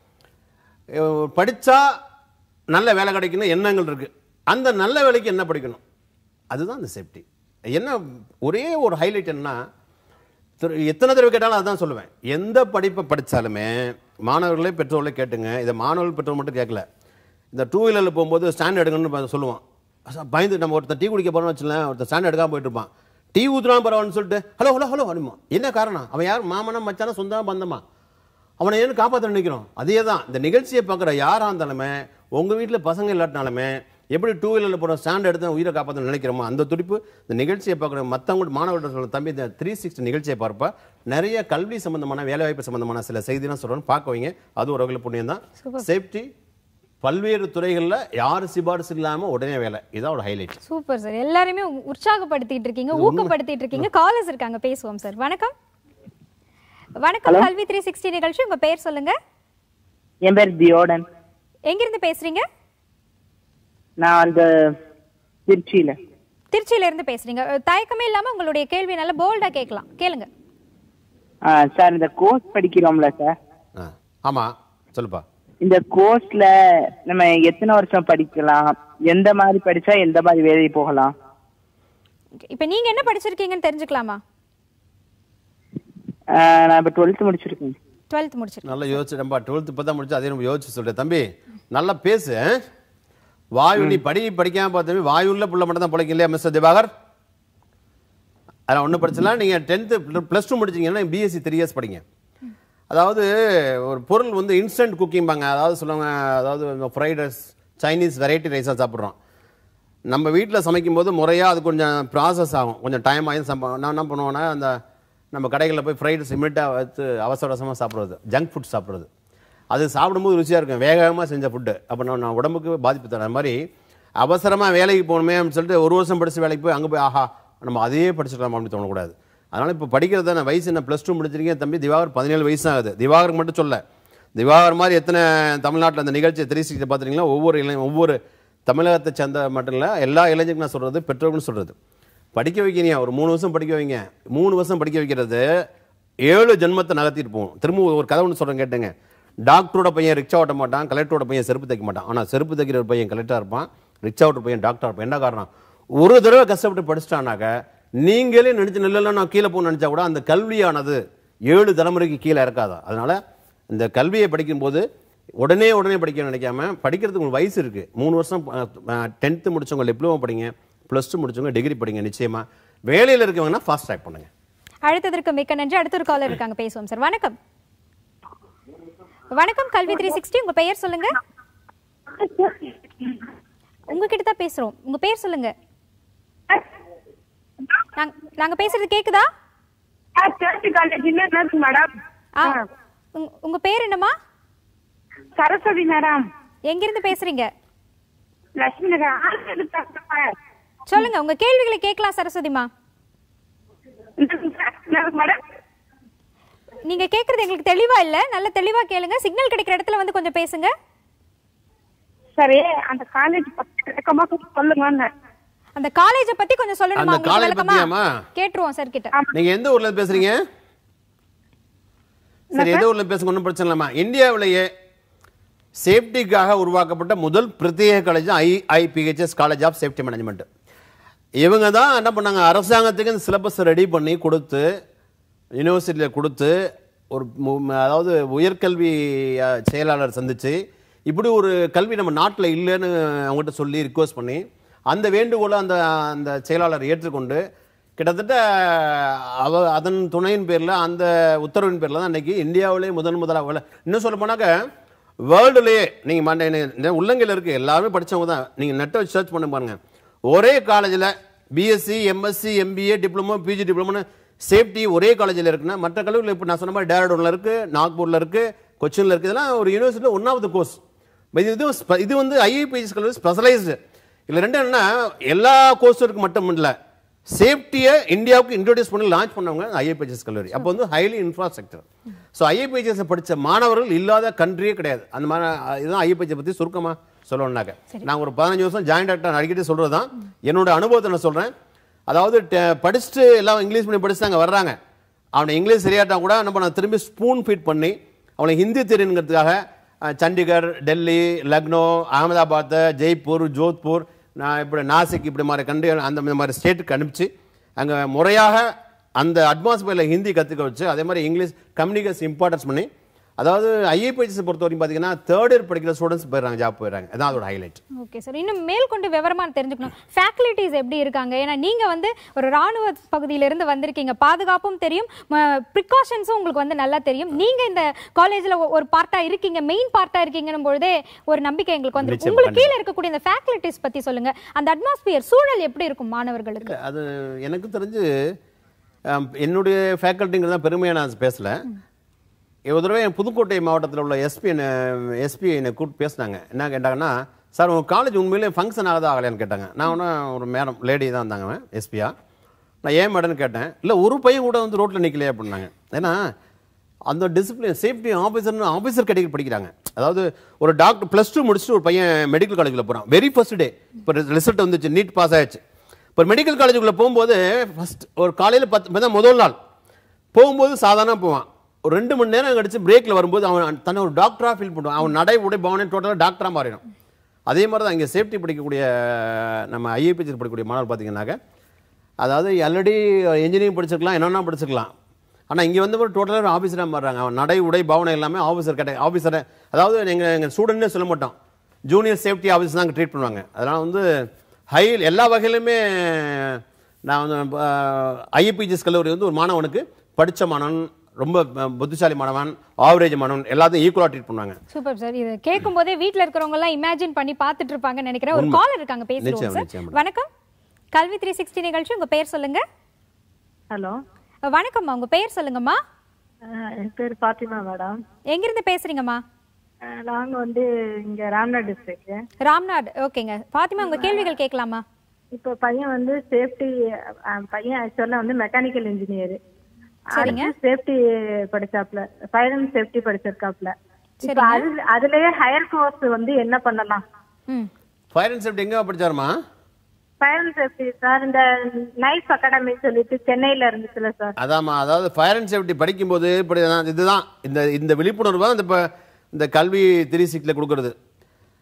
அஹ் படிச்சா நல்ல வேலை கிடைக்கணும் எண்ணங்கள் இருக்கு அந்த நல்ல வேலைக்கு என்ன படிக்கணும் அதுதான் அந்த சேஃப்டி என்ன ஒரே ஒரு ஹைலைட் என்னன்னா திரு- எத்தனை தடவை கேட்டாலும் அதான் சொல்லுவேன் எந்த படிப்பை படிச்சாலுமே மாணவர்களே பெற்றோர்களே கேட்டுங்க இதை மாணவர்கள் பெற்றோர் மட்டும் கேட்கல இந்த டூ வீலரில் போகும்போது ஸ்டாண்ட் எடுக்கணும்னு ப- சொல்லுவான் அச- பயந்து நம்ம ஒருத்தர் டீ குடிக்க போறோம்னு வச்சுக்கலாம் ஒருத்தர் ஸ்டாண்ட் எடுக்காம போயிட்டு இருப்பான் டீ ஊத்துறான் பரவாயில்லன்னு சொல்லிட்டு ஹலோ ஹலோ ஹலோ அப்படிமா என்ன காரணம் அவன் யார் மாமனா மச்சானா சொந்தமா பந்தமா அவனை ஏன்னு காப்பாற்ற நினைக்கிறோம் அதே தான் இந்த நிகழ்ச்சியை பார்க்குற யாராக இருந்தாலுமே உங்கள் வீட்டில் பசங்க இல்லாட்டினாலுமே எப்படி டூ வீலரில் போகிற ஸ்டாண்ட் எடுத்து உயிரை காப்பாற்ற நினைக்கிறோமோ அந்த துடிப்பு இந்த நிகழ்ச்சியை பார்க்குற மற்றவங்க மாணவர்கள் சொல்ல தம்பி இந்த த்ரீ சிக்ஸ்டி நிகழ்ச்சியை பார்ப்பா நிறைய கல்வி சம்பந்தமான வேலைவாய்ப்பு சம்பந்தமான சில செய்திலாம் சொல்கிறோன்னு பார்க்க வைங்க அது ஒரு வகையில் புண்ணியம் தான் சேஃப்டி பல்வேறு துறைகளில் யார் சிபாரிசு இல்லாமல் உடனே வேலை இதான் ஒரு ஹைலைட் சூப்பர் சார் எல்லாருமே உ- உற்சாகப்படுத்திட்டு இருக்கீங்க ஊக்கப்படுத்திட்டு இருக்கீங்க காலர்ஸ் இருக்காங்க பேசுவோம் சார் வணக்கம் வணக்கம் கல்வி த்ரீ சிக்ஸ்டி நிகழ்ச்சி உங்க பேர் சொல்லுங்க என் பேர் தியோடன் எங்கிருந்து பேசுறீங்க நான் அந்த திருச்சியில திருச்சியில இருந்து பேசுறீங்க அஹ், தயக்கமே இல்லாம உங்களுடைய கேள்வி நல்லா போல்டா கேட்கலாம் கேளுங்க ஆ, சார் இந்த கோர்ஸ் படிக்கிறோம்ல சார் ஆ ஆமாம் சொல்லுப்பா இந்த கோர்ஸ்ல நம்ம எத்தனை வருஷம் படிக்கலாம் எந்த மாதிரி படிச்சா எந்த மாதிரி வேலைக்கு போகலாம் இப்ப நீங்க என்ன படிச்சிருக்கீங்கன்னு தெரிஞ்சுக்கலாமா ஆ, நான் இப்ப டுவெல்த் முடிச்சிருக்கேன் டுவெல்த் முடிச்சிருக்கீங்க நல்லா யோசிச்சு ரொம்ப டுவெல்த்து இப்போ தான் முடிச்சு அதே நம்ம யோசிச்சு சொல்கிறேன் தம்பி நல்லா பேசு ஆ? வாயு நீ படி படிக்காம பார்த்தா வாயுள்ள புள்ள மட்டும் தான் பிழைக்கும் இல்லையா மிஸ்டர் திவாகர் அதெல்லாம் ஒன்றும் பிரச்சனை இல்லை நீங்கள் டென்த்து ப்ளஸ் டூ முடிச்சிங்கன்னா பிஎஸ்சி த்ரீ இயர்ஸ் படிங்க அதாவது ஒரு பொருள் வந்து இன்ஸ்டன்ட் குக்கிங்பாங்க அதாவது சொல்லுவாங்க அதாவது ஃப்ரைட் ரைஸ் சைனீஸ் வெரைட்டி ரைஸாக சாப்பிட்றோம் நம்ம வீட்டில் சமைக்கும்போது முறையாக அது கொஞ்சம் ப்ராசஸ் ஆகும் கொஞ்சம் டைம் ஆகி சம்ப நான் என்ன பண்ணுவோன்னா அந்த நம்ம கடைகளில் போய் ஃப்ரைட் ரைஸ் இமிடியாக வச்சு அவசர அவசரமாக சாப்பிட்றது ஜங்க் ஃபுட் சாப்பிட்றது அது சாப்பிடும்போது ருசியாக இருக்கும் வேக வேகமாக செஞ்ச ஃபுட்டு அப்போ நான் நான் உடம்புக்கு பாதிப்பு தரேன் அது மாதிரி அவசரமாக வேலைக்கு போகணுமே அப்படின்னு சொல்லிட்டு ஒரு வருஷம் படித்து வேலைக்கு போய் அங்கே போய் ஆஹா நம்ம அதையே படிச்சுக்கலாம் அப்படின்னு தோணக்கூடாது அதனால் இப்போ படிக்கிறது தானே வயசு என்ன ப்ளஸ் டூ முடிச்சிருக்கேன் தம்பி திவாகர் பதினேழு வயசு ஆகுது திவாகருக்கு மட்டும் சொல்ல திவாகர் மாதிரி எத்தனை தமிழ்நாட்டில் அந்த நிகழ்ச்சியை த்ரீ சிக்ஸ்டி பார்த்துருக்கீங்களா ஒவ்வொரு இளை ஒவ்வொரு தமிழகத்தை சேர்ந்த மட்டும் இல்லை எல்லா இளைஞருக்கும் நான் சொல்கிறது பெற்றோர்கள்னு சொல்கிறது படிக்க வைக்கிறீங்க ஒரு மூணு வருஷம் படிக்க வைங்க மூணு வருஷம் படிக்க வைக்கிறது ஏழு ஜென்மத்தை நகர்த்திட்டு போகும் திரும்ப ஒரு கதை ஒன்று சொல்கிறேன் கேட்டுங்க டாக்டரோட பையன் ரிக்ஷா ஓட்ட மாட்டான் கலெக்டரோட பையன் செருப்பு தைக்க மாட்டான் ஆனால் செருப்பு தைக்கிற ஒரு பையன் கலெக்டராக இருப்பான் ரிச் அவுட் பையன் டாக்டர் பையன் என்ன காரணம் ஒரு தடவை கஷ்டப்பட்டு படிச்சிட்டானாக்க நீங்களே நினைச்சு நல்ல நான் கீழே போகணும்னு நினைச்சா கூட அந்த கல்வியானது ஏழு தலைமுறைக்கு கீழே இறக்காதா அதனால இந்த கல்வியை படிக்கும்போது உடனே உடனே படிக்க நினைக்காம படிக்கிறதுக்கு உங்களுக்கு வயசு இருக்கு மூணு வருஷம் டென்த்து முடிச்சவங்க டிப்ளமோ படிங்க ப்ளஸ் டூ முடிச்சவங்க டிகிரி படிங்க நிச்சயமா வேலையில் இருக்கவங்கன்னா ஃபாஸ்ட் ட்ராக் பண்ணுங்க அழைத்ததற்கு மிக்க நன்றி அடுத்த ஒரு காலர் இருக்காங்க பேசுவோம் சார் வணக்கம் வணக்கம் கல்வி த்ரீ சிக்ஸ்டி உங்க பெயர் சொல்லுங்க உங்ககிட்ட தான் பேசுறோம் உங்க பேர் சொல்லுங்க நாங்க- நாங்க பேசுறது கேக்குதா தேர்ட்டி காலேஜ் நர்ஸ் மேடம் ஆ, உங்க- உங்க பேர் என்னம்மா சரஸ்வதி மேடம் எங்கிருந்து பேசுறீங்க லட்சுமி நகர் ஆசிரியர் பேசுறேன். சொல்லுங்க உங்க கேள்விகளை கேட்கலாம் சரஸ்வதிமா மேடம் நீங்க கேக்குறது எங்களுக்கு தெளிவா இல்ல நல்ல தெளிவா கேளுங்க சிக்னல் கிடைக்கிற இடத்துல வந்து கொஞ்சம் பேசுங்க சரி அந்த காலேஜ் பத்தி விளக்கமா கொஞ்சம் சொல்லுங்க அந்த காலேஜ பத்தி கொஞ்சம் சொல்லணுமா அந்த உங்களுக்கு college விளக்கமா பத்தியாம்மா? கேட்டுருவோம் சார் கிட்ட நீங்க எந்த ஊர்ல இருந்து பேசுறீங்க சரி எந்த ஊர்ல பேசுங்க ஒன்றும் பிரச்சனை இல்லைம்மா இந்தியாவிலேயே சேஃப்டிக்காக உருவாக்கப்பட்ட முதல் பிரத்யேக college IIPHS college of safety management இவங்க தான் என்ன பண்ணாங்க அரசாங்கத்துக்கு இந்த சிலபஸ் ரெடி பண்ணி கொடுத்து யூனிவர்சிட்டியில் கொடுத்து ஒரு மு- ம- அதாவது உயர்கல்வி அஹ், செயலாளர் சந்திச்சு இப்படி ஒரு கல்வி நம்ம நாட்டில் இல்லைன்னு அவங்ககிட்ட சொல்லி ரிக்வஸ்ட் பண்ணி அந்த வேண்டுகோளை அந்த அந்த செயலாளர் ஏற்றுக்கொண்டு கிட்டத்தட்ட அவ அதன் துணையின் பேரில் அந்த உத்தரவின் பேரில் தான் அன்னைக்கு இந்தியாவிலே முதன் முதலாக உள்ள- இன்னும் சொல்ல போனாக்க வேர்ல்டுலேயே நீங்கள் மண்ட உள்ளங்கையில் இருக்கு எல்லாருமே படிச்சவங்க தான் நீங்கள் நெட்டை வச்சு சர்ச் பண்ணி பாருங்க ஒரே காலேஜில் BSc MSc MBA diploma PG டிப்ளமோன்னு சேஃப்டி ஒரே காலேஜில் இருக்குன்னா மற்ற கல்லூரியில் இப்போ நான் சொன்ன மாதிரி டேரடூனில் இருக்குது நாக்பூரில் இருக்குது கொச்சினில் இருக்குது இதெல்லாம் ஒரு யூனிவர்சிட்டியில் ஒன்றாவது கோர்ஸ் இது இது ஸ்ப- இது வந்து ஐஐபிஎஸ் கல்லூரி ஸ்பெஷலைஸ்டு இதில் ரெண்டு என்னன்னா எல்லா கோர்ஸுக்கு மட்டும் இல்லை சேஃப்டியை இந்தியாவுக்கு இன்ட்ரோடியூஸ் பண்ணி லான்ச் பண்ணவங்க ஐஐபிஎஸ் கல்லூரி அப்போ வந்து ஹைலி இன்ஃப்ராஸ்ட்ரக்சர் ஸோ ஐஐபிஎஸ் படித்த மாணவர்கள் இல்லாத கண்ட்ரியே கிடையாது அந்த மாதிரி இதுதான் ஐஐபிஎஸ் பற்றி சுருக்கமாக சொல்லணும்னாக்க நான் ஒரு பதினஞ்சு வருஷம் ஜாயின்ட் டாக்டர் அடிக்கடி சொல்கிறது தான் என்னோட அனுபவத்தை நான் சொல்கிறேன் அதாவது டெ- படிச்சுட்டு எல்லாம் இங்கிலீஷ் மீடியம் படிச்சு அங்கே வர்றாங்க அவனை இங்கிலீஷ் சரியாட்டா கூட என்ன பண்ண திரும்பி ஸ்பூன் ஃபீட் பண்ணி அவனுக்கு ஹிந்தி தெரியுங்கிறதுக்காக அஹ், சண்டிகர் டெல்லி லக்னோ அகமதாபாத் ஜெய்ப்பூர் ஜோத்பூர் நான் இப்படி நாசிக் இப்படி மாதிரி கண்ட்ரி அந்த மாதிரி ஸ்டேட்டுக்கு அனுப்பிச்சு அங்கே முறையாக அந்த அட்மாஸ்பியரில் ஹிந்தி கற்றுக்க வச்சு அதே மாதிரி இங்கிலீஷ் கம்யூனிகேஷன் இம்பார்ட்டன்ஸ் பண்ணி அதாவது ஐஏபிஎஸ் பொறுத்த வரைக்கும் பார்த்தீங்கன்னா தேர்ட் இயர் படிக்கிற ஸ்டூடெண்ட்ஸ் போயிடுறாங்க ஜாப் போயிடுறாங்க அதான் அதோட ஹைலைட் ஓகே சார் இன்னும் மேல் கொண்டு விவரமா தெரிஞ்சுக்கணும் ஃபேக்கல்டிஸ் எப்படி இருக்காங்க ஏன்னா நீங்க வந்து ஒரு ராணுவ பகுதியில இருந்து வந்திருக்கீங்க பாதுகாப்பும் தெரியும் ப்ரிகாஷன்ஸும் உங்களுக்கு வந்து நல்லா தெரியும் நீங்க இந்த காலேஜ்ல ஒரு பார்ட்டா இருக்கீங்க மெயின் பார்ட்டா இருக்கீங்கன்னும் பொழுதே ஒரு நம்பிக்கை எங்களுக்கு வந்து நிச்சயமா, உங்களுக்கு கீழே இருக்கக்கூடிய இந்த ஃபேக்கல்டிஸ் பத்தி சொல்லுங்க அந்த அட்மாஸ்பியர் சூழல் எப்படி இருக்கும் மாணவர்களுக்கு இல்ல, அது எனக்கு தெரிஞ்சு அம், என்னுடைய ஃபேக்கல்ட்டிங்கிறத பெருமையாக நான் பேசல ஒரு தடவை என் புதுக்கோட்டை மாவட்டத்தில் உள்ள எஸ்பி என்ன எஸ்பி என்னை கூப்பிட்டு பேசினாங்க என்ன கேட்டாங்கன்னா சார் உங்கள் காலேஜ் உண்மையிலே ஃபங்க்ஷன் ஆகுதா ஆகலையான்னு கேட்டாங்க நான் ஒன்றும் ஒரு மேடம் லேடி தான் இருந்தாங்க எஸ்பியா நான் ஏன் மேடம்னு கேட்டேன் இல்லை ஒரு பையன் கூட வந்து ரோட்டில் நிற்கலையே அப்படின்னாங்க ஏன்னா அந்த டிசிப்ளின் சேஃப்டி ஆஃபீஸர்னு ஆஃபீஸர் கேட்டகரி படிக்கிறாங்க அதாவது ஒரு டாக்டர் ப்ளஸ் டூ முடிச்சுட்டு ஒரு பையன் மெடிக்கல் காலேஜில் போகிறான் வெரி ஃபர்ஸ்ட் டே இப்போ ரிசல்ட் வந்துச்சு நீட் பாஸ் ஆயிடுச்சு இப்போ மெடிக்கல் காலேஜுக்குள்ளே போகும்போது ஃபர்ஸ்ட் ஒரு காலையில் பத்து இப்போ தான் முதல் நாள் போகும்போது சாதாரண போவான் ஒரு ரெண்டு மணி நேரம் கழிச்சு பிரேக்கில் வரும்போது அவன் தன்னை ஒரு டாக்டராக ஃபீல் பண்ணுவான் அவன் நடை உடை பவனே டோட்டலாக டாக்டராக மாறிடும் அதே மாதிரி தான் இங்கே சேஃப்டி படிக்கக்கூடிய நம்ம ஐஏபிஎஸ் படிக்கக்கூடிய மாணவர் பார்த்தீங்கன்னாக்க அதாவது ஆல்ரெடி இன்ஜினியரிங் படிச்சிருக்கலாம் என்னென்ன படிச்சிருக்கலாம் ஆனால் இங்கே வந்து ஒரு டோட்டலாக ஆஃபீஸராக மாறுறாங்க அவன் நடை உடை பாவனை எல்லாமே ஆஃபீஸர் கேட்ட ஆஃபீஸரை அதாவது எங்கள் எங்கள் ஸ்டூடெண்ட்னே சொல்ல மாட்டோம் ஜூனியர் சேஃப்டி ஆஃபீஸ் தான் ட்ரீட் பண்ணுவாங்க அதனால் வந்து ஹை எல்லா வகையிலுமே நான் வந்து ஐஏபிஜிஎஸ் கல்லூரி வந்து ஒரு மாணவனுக்கு படித்த மாணவன் ரொம்ப அஹ், புத்திசாலி மாணவன் ஆவரேஜ் மாணவன் எல்லாத்தையும் ஈக்குவலாக ட்ரீட் பண்ணுவாங்க சூப்பர் சார் இது கேட்கும் போதே வீட்ல இருக்கிறவங்க எல்லாம் இமேஜின் பண்ணி பார்த்துட்டு இருப்பாங்கன்னு நினைக்கிறேன் ஒரு உண்மை. காலர் இருக்காங்க பேசுறோம் நிச்சயம், சார் நிச்சயம். வணக்கம் கல்வி த்ரீ சிக்ஸ்டி நிகழ்ச்சி உங்க பேர் சொல்லுங்க ஹலோ அஹ், வணக்கம்மா உங்க பேர் சொல்லுங்கம்மா அஹ் என் பேர் பாத்திமா மேடம் எங்கிருந்து பேசுறீங்கம்மா அஹ் நாங்க வந்து இங்க ராம்நாத் டிஸ்ட்ரிக்ட் ராம்நாட் ஓகேங்க பாத்திமா உங்க கேள்விகள் கேட்கலாமா இப்போ பையன் வந்து சேஃப்டி பையன் ஆக்சுவலா வந்து மெக்கானிக்கல் இன்ஜினியர் சரிங்க. சேஃப்டி படிச்சாப்ல ஃபயர் அண்ட் சேஃப்டி படிச்சிருக்காப்ல இப்போ அது அதுலயே ஹையர் கோர்ஸ் வந்து என்ன பண்ணலாம் ம் ஃபயர் அண்ட் சேஃப்டி எங்கே படிச்சாருமா ஃபயர் அண்ட் சேஃப்டி சார் இந்த நைஃப் அகாடமி சொல்லிட்டு சென்னையில இருந்துச்சுல சார் அதாம்மா அதாவது ஃபயர் அண்ட் சேஃப்டி படிக்கும்போது இப்படி தான் இதுதான் இந்த இந்த விழிப்புணர்வு தான் இந்த இப்போ இந்த கல்வி த்ரீ சிக்ஸில் கொடுக்குறது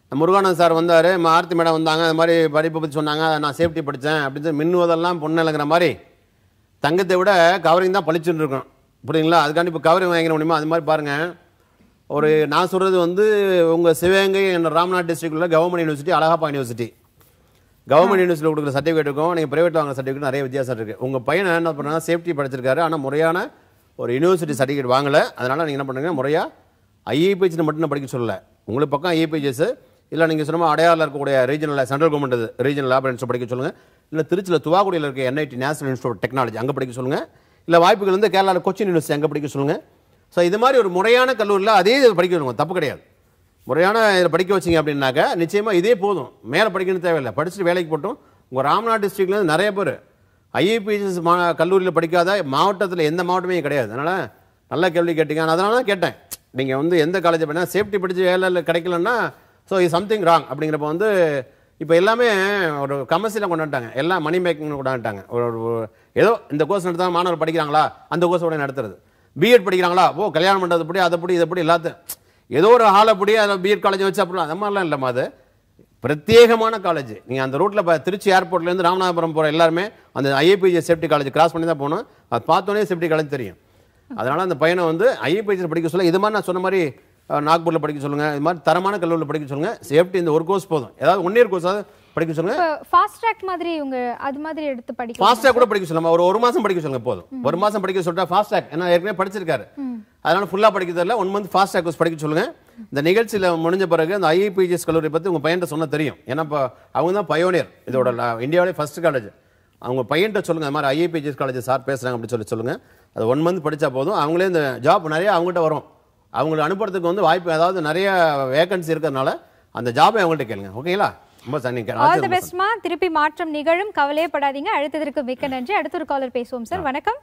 முருகானந்த் சார் வந்தார் ஆர்த்தி மேடம் வந்தாங்க அது மாதிரி படிப்பை பற்றி சொன்னாங்க நான் சேஃப்டி படித்தேன் அப்படின்னு சொல்லி மின்னுவதெல்லாம் பொண்ணுங்கிற மாதிரி தங்கத்தை விட கவரிங் தான் பளிச்சுன்னு இருக்கும் புரியுங்களா அதுக்காண்டி இப்போ கவரிங் வாங்கிட முடியுமா அது மாதிரி பாருங்கள் ஒரு நான் சொல்கிறது வந்து உங்கள் சிவகங்கை என்ற ராம்நாத் டிஸ்ட்ரிக்டில் government university Alagappa university government யூனிவர்சிட்டியில் கொடுக்குற சர்டிஃபிகேட்டுக்கும் நீங்கள் பிரைவேட் வாங்குற சர்டிஃபிகேட் நிறைய வித்தியாசம் இருக்குது உங்கள் பையனை என்ன பண்ணா சேஃப்டி படிச்சிருக்காரு ஆனால் முறையான ஒரு யூனிவர்சிட்டி சர்டிஃபிகேட் வாங்கலை அதனால் நீங்கள் என்ன பண்ணுங்க முறையாக ஐஏபிஹெச்னு மட்டும் நான் படிக்க சொல்லலை உங்களுக்கு பக்கம் ஐஏபிஹெச்எஸ் இல்லை நீங்கள் சொன்ன அடையாளம் இருக்கக்கூடிய ரீஜனல் சென்ட்ரல் கவர்மெண்ட் இது ரீஜனல் லேப் இன்ஸ்டியூட் படிக்க சொல்லுங்கள் இல்லை திருச்சியில் துவாக்குடியில் இருக்க என்ஐடி நேஷனல் இன்ஸ்டியூட் டெக்னாலஜி அங்கே படிக்க சொல்லுங்கள் இல்லை வாய்ப்புகள் வந்து கேரளாவில் கொச்சின் யூனிவர்சிட்டி அங்கே படிக்க சொல்லுங்கள் ஸோ இது மாதிரி ஒரு முறையான கல்லூரியில் அதே இது படிக்க சொல்லுங்க தப்பு கிடையாது முறையான இதில் படிக்க வச்சிங்க அப்படின்னாக்கா நிச்சயமாக இதே போதும் மேலே படிக்கணும் தேவையில்லை படிச்சுட்டு வேலைக்கு போட்டும் உங்கள் ராம்நாத் டிஸ்ட்ரிக்ட்லேருந்து நிறைய பேர் ஐஏபிஎஸ் மா கல்லூரியில் படிக்காத மாவட்டத்தில் எந்த மாவட்டமே கிடையாது அதனால் நல்ல கேள்வி கேட்டீங்க நான் அதனால தான் கேட்டேன் நீங்கள் வந்து எந்த காலேஜ் பண்ணால் சேஃப்டி படித்து வேலை இல்லை கிடைக்கலன்னா ஸோ இது சம்திங் ராங் அப்படிங்கிறப்ப வந்து இப்போ எல்லாமே ஒரு கமர்ஷியலாக கொண்டாட்டாங்க எல்லாம் மணி மேக்கிங்னு கொண்டாட்டாங்க ஒரு ஒரு- ஏதோ இந்த கோர்ஸ் நடத்தா மாணவர் படிக்கிறாங்களா அந்த கோர்ஸ் உடனே நடத்துறது பிஎட் படிக்கிறாங்களா ஓ கல்யாணம் பண்ணுறது படி அதை படி இதை படி எல்லாத்தையும் ஏதோ ஒரு ஹாலை படி அதில் பிஎட் காலேஜ் வச்சு அப்படிலாம் அந்த மாதிரிலாம் இல்லைம்மா அது பிரத்யேகமான காலேஜ் நீங்கள் அந்த ரூட்டில் இப்போ திருச்சி ஏர்போர்ட்லேருந்து ராமநாதபுரம் போகிற எல்லாருமே அந்த ஐஏபிஜி சேஃப்டி காலேஜ் கிராஸ் பண்ணி தான் போகணும் அது பார்த்தோன்னே சேஃப்டி காலேஜ் தெரியும் அதனால் அந்த பையனை வந்து ஐஏபிஜி படிக்க சொல்ல இது மாதிரி நான் சொன்ன மாதிரி அஹ், நாக்பூரில் படிக்க சொல்லுங்கள் இது மாதிரி தரமான கல்லூரியில் படிக்க சொல்லுங்கள் சேஃப்டி இந்த ஒரு கோர்ஸ் போதும் ஏதாவது ஒன் இயர் கோர்ஸாவது படிக்க சொல்லுங்கள் இப்போ ஃபாஸ்ட் ட்ராக் மாதிரி இவங்க அது மாதிரி எடுத்து படிக்கலாம் ஃபாஸ்ட் கூட படிக்க சொல்லுங்க ஒரு ஒரு மாசம் படிக்க சொல்லுங்க போதும் ஒரு மாசம் படிக்க சொல்லிட்டா ஃபாஸ்ட் ட்ராக் ஏன்னா ஏற்கனவே படிச்சிருக்காரு அதனால ஃபுல்லா படிக்க தெரியல ஒன் மந்த் ஃபாஸ்ட் ட்ராக் படிக்க சொல்லுங்க இந்த நிகழ்ச்சியில முடிஞ்ச பிறகு அந்த ஐஏபிஜிஎஸ் கல்லூரி பத்தி உங்க பையன்ட்ட சொன்ன தெரியும் ஏன்னா இப்போ அவங்க தான் பயோனியர் இதோட ல- இந்தியாவிலே ஃபர்ஸ்ட் காலேஜ் அவங்க பையன்ட்ட சொல்லுங்க இந்த மாதிரி ஐஏபிஜிஎஸ் காலேஜ் சார் பேசுறாங்க அப்படின்னு சொல்லி சொல்லுங்க அது ஒன் மந்த் படிச்சா போதும் அவங்களே இந்த ஜாப் நிறைய அவங்ககிட்ட வரும் அவங்களை அனுப்புறதுக்கு வந்து வாய்ப்பு அதாவது நிறைய வேகன்சி இருக்கிறதுனால அந்த ஜாபை அவங்கள்ட்ட கேளுங்க ஓகேங்களா ரொம்ப சார் நீங்க ஆல் தி பெஸ்ட்மா திருப்பி மாற்றம் நிகழும் கவலையே படாதீங்க அழுத்ததற்கு மிக்க நன்றி அடுத்த ஒரு காலர் பேசுவோம் சார் வணக்கம்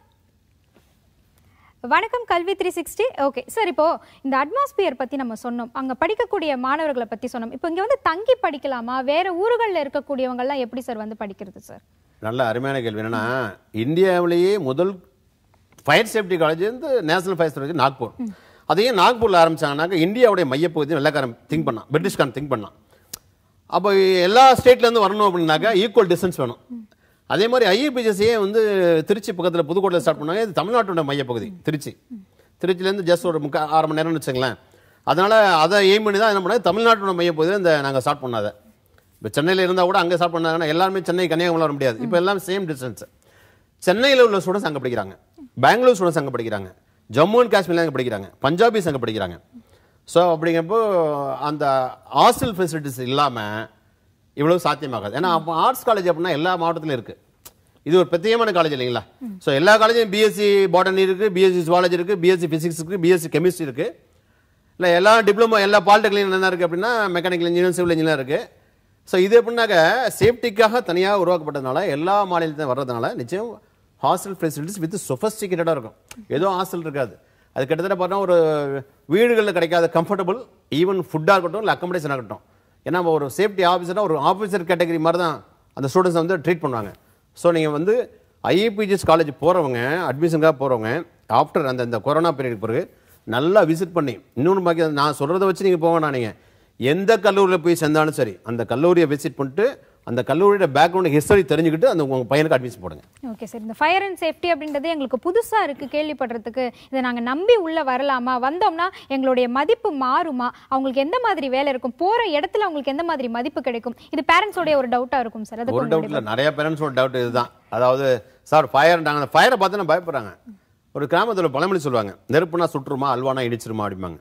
வணக்கம் கல்வி த்ரீ சிக்ஸ்டி ஓகே சார் இப்போ இந்த அட்மாஸ்பியர் பத்தி நம்ம சொன்னோம் அங்க படிக்கக்கூடிய மாணவர்களை பத்தி சொன்னோம் இப்போ இங்க வந்து தங்கி படிக்கலாமா வேற ஊர்கள்ல இருக்கக்கூடியவங்க எல்லாம் எப்படி சார் வந்து படிக்கிறது சார் நல்ல அருமையான கேள்வி என்னன்னா இந்தியாவிலேயே முதல் ஃபயர் சேஃப்டி காலேஜ் வந்து நேஷனல் ஃபயர் சேஃப்டி நாக்பூர் அதையும் நாக்பூரில் ஆரம்பிச்சாங்கன்னாக்க இந்தியாவுடைய மையப்பகுதி வெள்ளக்காரன் திங்க் பண்ணான் பிரிட்டிஷ்காரன் திங்க் பண்ணான் அப்போ எல்லா ஸ்டேட்லேருந்து வரணும் அப்படின்னாக்கா ஈக்குவல் டிஸ்டன்ஸ் வேணும் அதே மாதிரி ஐஏபிஜிஎஸ்ஏ வந்து திருச்சி பக்கத்தில் புதுக்கோட்டையில் ஸ்டார்ட் பண்ணாங்க இது தமிழ்நாட்டோட மையப்பகுதி திருச்சி திருச்சிலேருந்து ஜஸ்ட் ஒரு முக்கா ஆறு மணி நேரம்னு வச்சுங்களேன் அதனால் அதை எய்ம் பண்ணி தான் என்ன பண்ணாங்க தமிழ்நாட்டோட மையப்பகுதியில் இந்த நாங்கள் ஸ்டார்ட் பண்ணாத இப்போ சென்னையில் இருந்தால் கூட அங்கே ஸ்டார்ட் பண்ணாங்கன்னா எல்லாருமே சென்னை கன்னியாகுமரி வர முடியாது இப்போ எல்லாம் சேம் டிஸ்டன்ஸ் சென்னையில் உள்ள ஸ்டூடெண்ட்ஸ் அங்கே படிக்கிறாங்க பெங்களூர் ஸ்டூடெண்ட்ஸ் அங்கே படிக்கிறாங்க ஜம்மு அண்ட் காஷ்மீர்ல அங்கே படிக்கிறாங்க பஞ்சாபிஸ் அங்கே படிக்கிறாங்க ஸோ அப்படிங்கிறப்போ அந்த ஹாஸ்டல் ஃபெசிலிட்டிஸ் இல்லாமல் இவ்வளவு சாத்தியமாகாது ஏன்னா அப்போ ஆர்ட்ஸ் காலேஜ் அப்படின்னா எல்லா மாவட்டத்திலும் இருக்குது இது ஒரு பிரத்யேகமான காலேஜ் இல்லைங்களா ஸோ எல்லா காலேஜும் பிஎஸ்சி பாட்டனி இருக்குது பிஎஸ்சி ஜுவாலஜி இருக்குது பிஎஸ்சி ஃபிசிக்ஸ் இருக்குது பிஎஸ்சி கெமிஸ்ட்ரி இருக்குது இல்லை எல்லா டிப்ளமோ எல்லா பாலிடெக்னிக் என்ன இருக்குது அப்படின்னா மெக்கானிக்கல் இன்ஜினியர் சிவில் இன்ஜினியர் இருக்குது ஸோ இது எப்படின்னாக்க சேஃப்டிக்காக தனியாக உருவாக்கப்பட்டதுனால எல்லா மாநிலத்தையும் வர்றதுனால நிச்சயம் ஹாஸ்டல் ஃபெசிலிட்டிஸ் வித் சொஃபஸ்டிகேட்டடாக இருக்கும் ஏதோ ஹாஸ்டல் இருக்காது அது கிட்டத்தட்ட பார்த்தா ஒரு வீடுகளில் கிடைக்காத கம்ஃபர்டபுள் ஈவன் ஃபுட்டாக இருக்கட்டும் இல்லை அக்கமடேஷன் ஆகட்டும் ஏன்னா நம்ம ஒரு சேஃப்டி ஆஃபீஸராக ஒரு ஆஃபீஸர் கேட்டகரி மாதிரி தான் அந்த ஸ்டூடெண்ட்ஸ் வந்து ட்ரீட் பண்ணுவாங்க ஸோ நீங்கள் வந்து ஐஏபிஜிஎஸ் காலேஜ் போகிறவங்க அட்மிஷனுக்காக போகிறவங்க ஆஃப்டர் அந்த இந்த கொரோனா பீரியட் பிறகு நல்லா விசிட் பண்ணி இன்னொன்று பாக்கி நான் சொல்கிறத வச்சு நீங்கள் போக வேணாம் நீங்கள் எந்த கல்லூரியில் போய் சேர்ந்தாலும் சரி அந்த கல்லூரியை விசிட் பண்ணிட்டு அந்த கல்லூரியோட பேக்ரவுண்ட் ஹிஸ்டரி தெரிஞ்சுக்கிட்டு அந்த உங்கள் பையனுக்கு அட்மிஷன் போடுங்க ஓகே சார் இந்த ஃபயர் அண்ட் சேஃப்டி அப்படின்றது எங்களுக்கு புதுசா இருக்கு கேள்விப்படுறதுக்கு இதை நாங்க நம்பி உள்ள வரலாமா வந்தோம்னா எங்களுடைய மதிப்பு மாறுமா அவங்களுக்கு எந்த மாதிரி வேலை இருக்கும் போற இடத்துல அவங்களுக்கு எந்த மாதிரி மதிப்பு கிடைக்கும் இது பேரண்ட்ஸோடைய ஒரு டவுட்டா இருக்கும் சார் அதுக்கு ஒரு டவுட் இல்லை நிறைய பேரண்ட்ஸோட டவுட் இதுதான் அதாவது சார் ஃபயர்ன்றாங்க அந்த ஃபயரை பார்த்து நான் பயப்படுறாங்க ஒரு கிராமத்தில் பழமொழி சொல்லுவாங்க நெருப்புனா சுற்றுமா அல்வானா இடிச்சிருமா அப்படிம்பாங்க